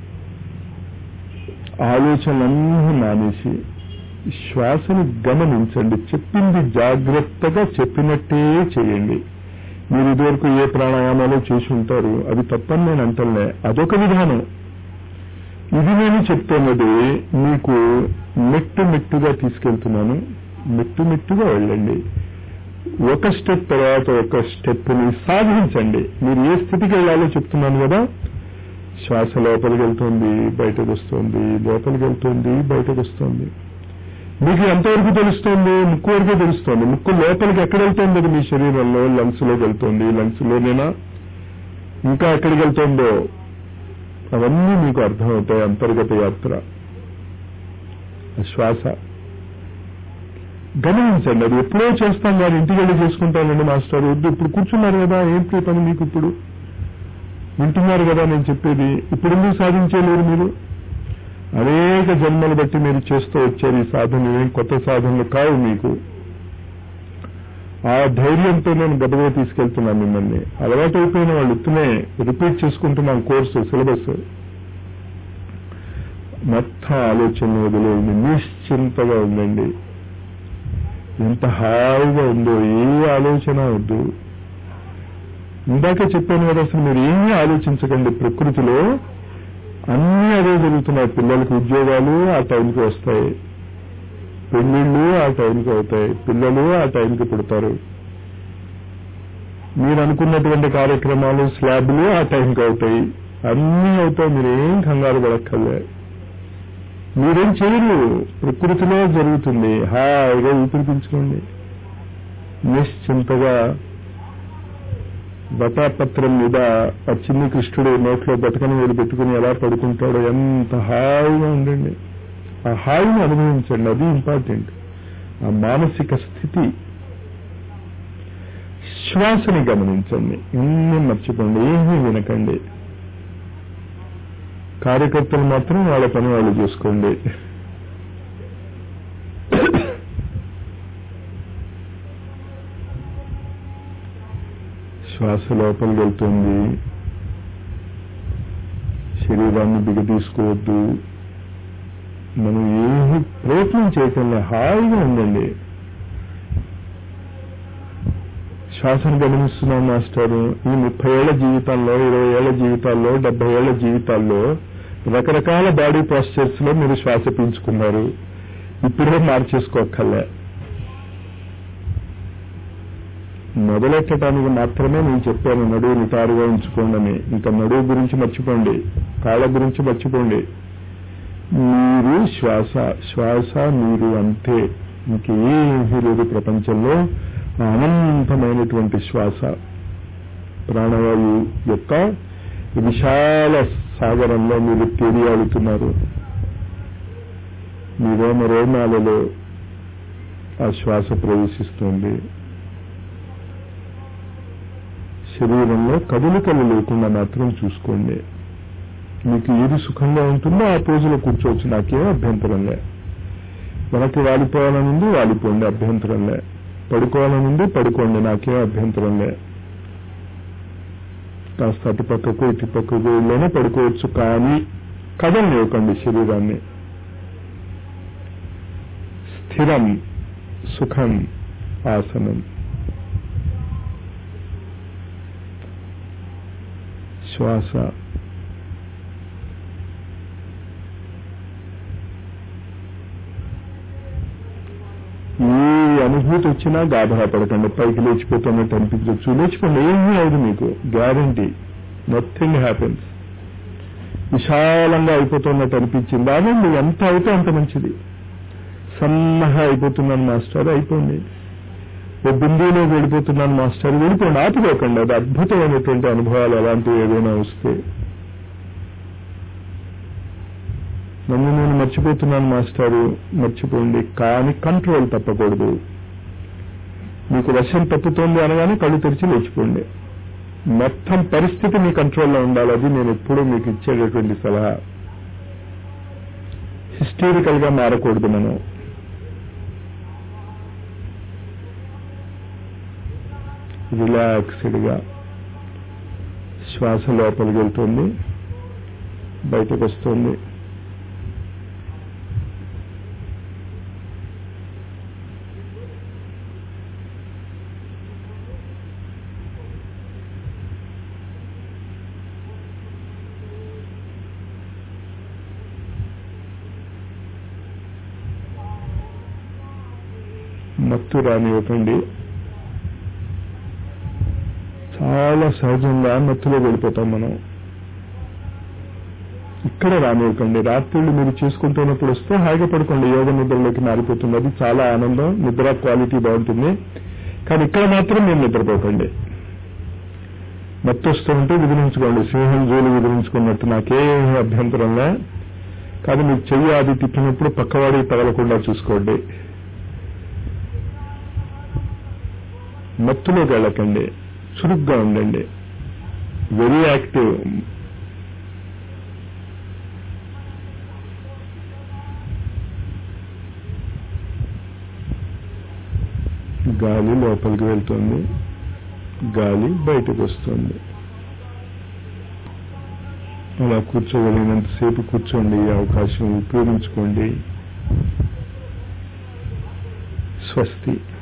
ఆలోచనలన్నీ మానేసి శ్వాసని గమనించండి చెప్పింది జాగ్రత్తగా చెప్పినట్టే చేయండి మీరు ఇదివరకు ఏ ప్రాణాయామాలు చేసి ఉంటారు అవి తప్పని నేను అంటలే అదొక విధానం ఇది నేను చెప్తున్నది మీకు మెట్టు మెట్టుగా తీసుకెళ్తున్నాను మెట్టు మెట్టుగా వెళ్ళండి ఒక స్టెప్ తర్వాత ఒక స్టెప్ ని సాధించండి మీరు ఏ స్థితికి వెళ్ళాలో చెప్తున్నాను కదా శ్వాస లోపలికి వెళ్తుంది బయటకు వస్తుంది లోపలికి వెళ్తుంది బయటకు వస్తుంది మీకు ఎంతవరకు తెలుస్తుంది ముక్కు వరకే తెలుస్తుంది ముక్కు లోపలికి ఎక్కడ వెళ్తుంది అది మీ శరీరంలో లంగ్స్ లోకి వెళ్తుంది లంగ్స్ లోనేనా ఇంకా ఎక్కడికి వెళ్తుందో అవన్నీ మీకు అర్థమవుతాయి అంతర్గత యాత్ర ఆ శ్వాస గమనించండి అది ఎప్పుడో చేస్తాం కానీ ఇంటికి వెళ్ళి చేసుకుంటానండి మాస్టర్ వద్దు ఇప్పుడు కూర్చున్నారు కదా ఏంటి పని మీకు ఇప్పుడు వింటున్నారు కదా నేను చెప్పేది ఇప్పుడు ఎందుకు సాధించలేరు మీరు అనేక జన్మలు బట్టి మీరు చేస్తూ వచ్చారు ఈ సాధనలు ఏం కొత్త సాధనలు కావు మీకు ఆ ధైర్యంతో నేను గబగబా తీసుకెళ్తున్నాను మిమ్మల్ని అలవాటు అయిపోయిన వాళ్ళు ఇప్పుడే రిపీట్ చేసుకుంటున్నాం కోర్సు సిలబస్ మొత్తం ఆలోచన వదిలేయండి నిశ్చింతగా ఉండండి ఎంత హాయిగా ఉందో ఏ ఆలోచన వద్దు ఇందాక చెప్పాను కదా అసలు మీరు ఏమీ ఆలోచించకండి ప్రకృతిలో అన్నీ అదే జరుగుతున్నాయి పిల్లలకి ఉద్యోగాలు ఆ టైంకి వస్తాయి పెళ్లిళ్ళు ఆ టైంకి అవుతాయి పిల్లలు ఆ టైంకి పుడతారు మీరు అనుకున్నటువంటి కార్యక్రమాలు స్లాబ్లు ఆ టైంకి అవుతాయి అన్నీ అవుతాయి మీరేం కంగారు పడక్కర్లే మీరేం చేయరు ప్రకృతిలో జరుగుతుంది హాయిగా ఊపిరి పీల్చుకోండి నిశ్చింతగా బటాపత్రం మీద ఆ చిన్ని కృష్ణుడు నోట్లో బతకని వేలు పెట్టుకుని ఎలా పడుకుంటాడో ఎంత హాయిగా ఉండండి ఆ హాయిని అనుభవించండి అది ఇంపార్టెంట్ ఆ మానసిక స్థితి శ్వాసని గమనించండి ఎన్ని మర్చిపోండి ఏమీ వినకండి కార్యకర్తలు మాత్రం వాళ్ళ పని వాళ్ళు చేసుకోండి శ్వాస లోపలికి వెళ్తుంది శరీరాన్ని బిగదీసుకోవద్దు మనం ఏమి ప్రయత్నం చేయకుండా హాయిగా ఉండండి శ్వాసను గమనిస్తున్నాం మాస్టారు ఈ ముప్పై ఏళ్ల జీవితాల్లో ఇరవై ఏళ్ల జీవితాల్లో డెబ్బై ఏళ్ల జీవితాల్లో రకరకాల బాడీ పాస్చర్స్ లో మీరు శ్వాస పీల్చుకున్నారు ఇప్పుడే మార్చేసుకోక్కర్లే మొదలెట్టడానికి మాత్రమే నేను చెప్పాను నడువు నిటారుగా ఉంచుకోండి అని ఇంకా నడువు గురించి మర్చిపోండి కాళ్ళ గురించి మర్చిపోండి మీరు శ్వాస శ్వాస మీరు అంతే ఇంకేమీ లేదు ప్రపంచంలో అనంతమైనటువంటి శ్వాస ప్రాణవాయు యొక్క విశాల సాగరంలో మీరు తేలియాడుతున్నారు మీ రోమ రోమాలలో ఆ శ్వాస ప్రవేశిస్తుంది శరీరంలో కదలికలు లేకుండా మాత్రం చూసుకోండి మీకు ఏది సుఖంగా ఉంటుందో ఆ పోజులో కూర్చోవచ్చు నాకేం అభ్యంతరంలే మనకి వాలిపోవాలనుంది వాలిపోండి అభ్యంతరంలే పడుకోవాలనుంది పడుకోండి నాకేం అభ్యంతరంలే కాస్త అటు పక్కకు ఇటు పక్కకు ఇళ్ళనే పడుకోవచ్చు కానీ కదలనివ్వకండి శరీరాన్ని స్థిరం సుఖం ఆసనం శ్వాస ఏ అనుభూతి వచ్చినా గాభరా పడకండి పైకి లేచిపోతున్నట్టు అనిపించవచ్చు లేచిపోండి ఏమీ అవ్వదు మీకు గ్యారంటీ నథింగ్ హ్యాపెన్స్ విశాలంగా అయిపోతున్నట్టు అనిపించింది అదండి ఎంత అయితే అంత మంచిది సన్నగా అయిపోతున్నాను మాస్టర్ అయిపోండి ఓ బిందువులో వెళ్ళిపోతున్నాను మాస్టర్ వెళ్ళిపోండి ఆపుకోకండి అది అద్భుతమైనటువంటి అనుభవాలు అలాంటివి ఏదైనా వస్తే నన్ను నేను మర్చిపోతున్నాను మాస్టారు మర్చిపోండి కానీ కంట్రోల్ తప్పకూడదు మీకు వర్షం తప్పుతోంది అనగానే కళ్ళు తెరిచి లేచిపోండి మొత్తం పరిస్థితి మీ కంట్రోల్లో ఉండాలి అది నేను ఎప్పుడూ మీకు ఇచ్చేటటువంటి సలహా హిస్టరికల్ గా మారకూడదు మనం రిలాక్స్డ్ గా శ్వాస లోపలికి వెళ్తుంది బయటకు వస్తుంది మత్తు రానివ్వకండి చాలా సహజంగా మత్తులో వెళ్ళిపోతాం మనం ఇక్కడ రానివ్వకండి రాత్రుళ్ళు మీరు చేసుకుంటున్నప్పుడు వస్తే హాయిగా పడుకోండి యోగ నిద్రలోకి మారిపోతుంది అది చాలా ఆనందం నిద్ర క్వాలిటీ బాగుంటుంది కానీ ఇక్కడ మాత్రం మీరు నిద్రపోకండి మత్తు వస్తూ ఉంటే విదిలించుకోండి సింహం జోలు విదిలించుకున్నట్టు నాకేం అభ్యంతరంలే కానీ మీకు చెయ్యి అది తిప్పినప్పుడు పక్కవాడికి తగలకుండా చూసుకోండి మత్తులోకి వెళ్ళకండి చురుగ్గా ఉండండి వెరీ యాక్టివ్ గాలి లోపలికి వెళ్తుంది గాలి బయటకు వస్తుంది అలా కూర్చోగలిగినంతసేపు కూర్చోండి ఈ అవకాశం ఉపయోగించుకోండి స్వస్తి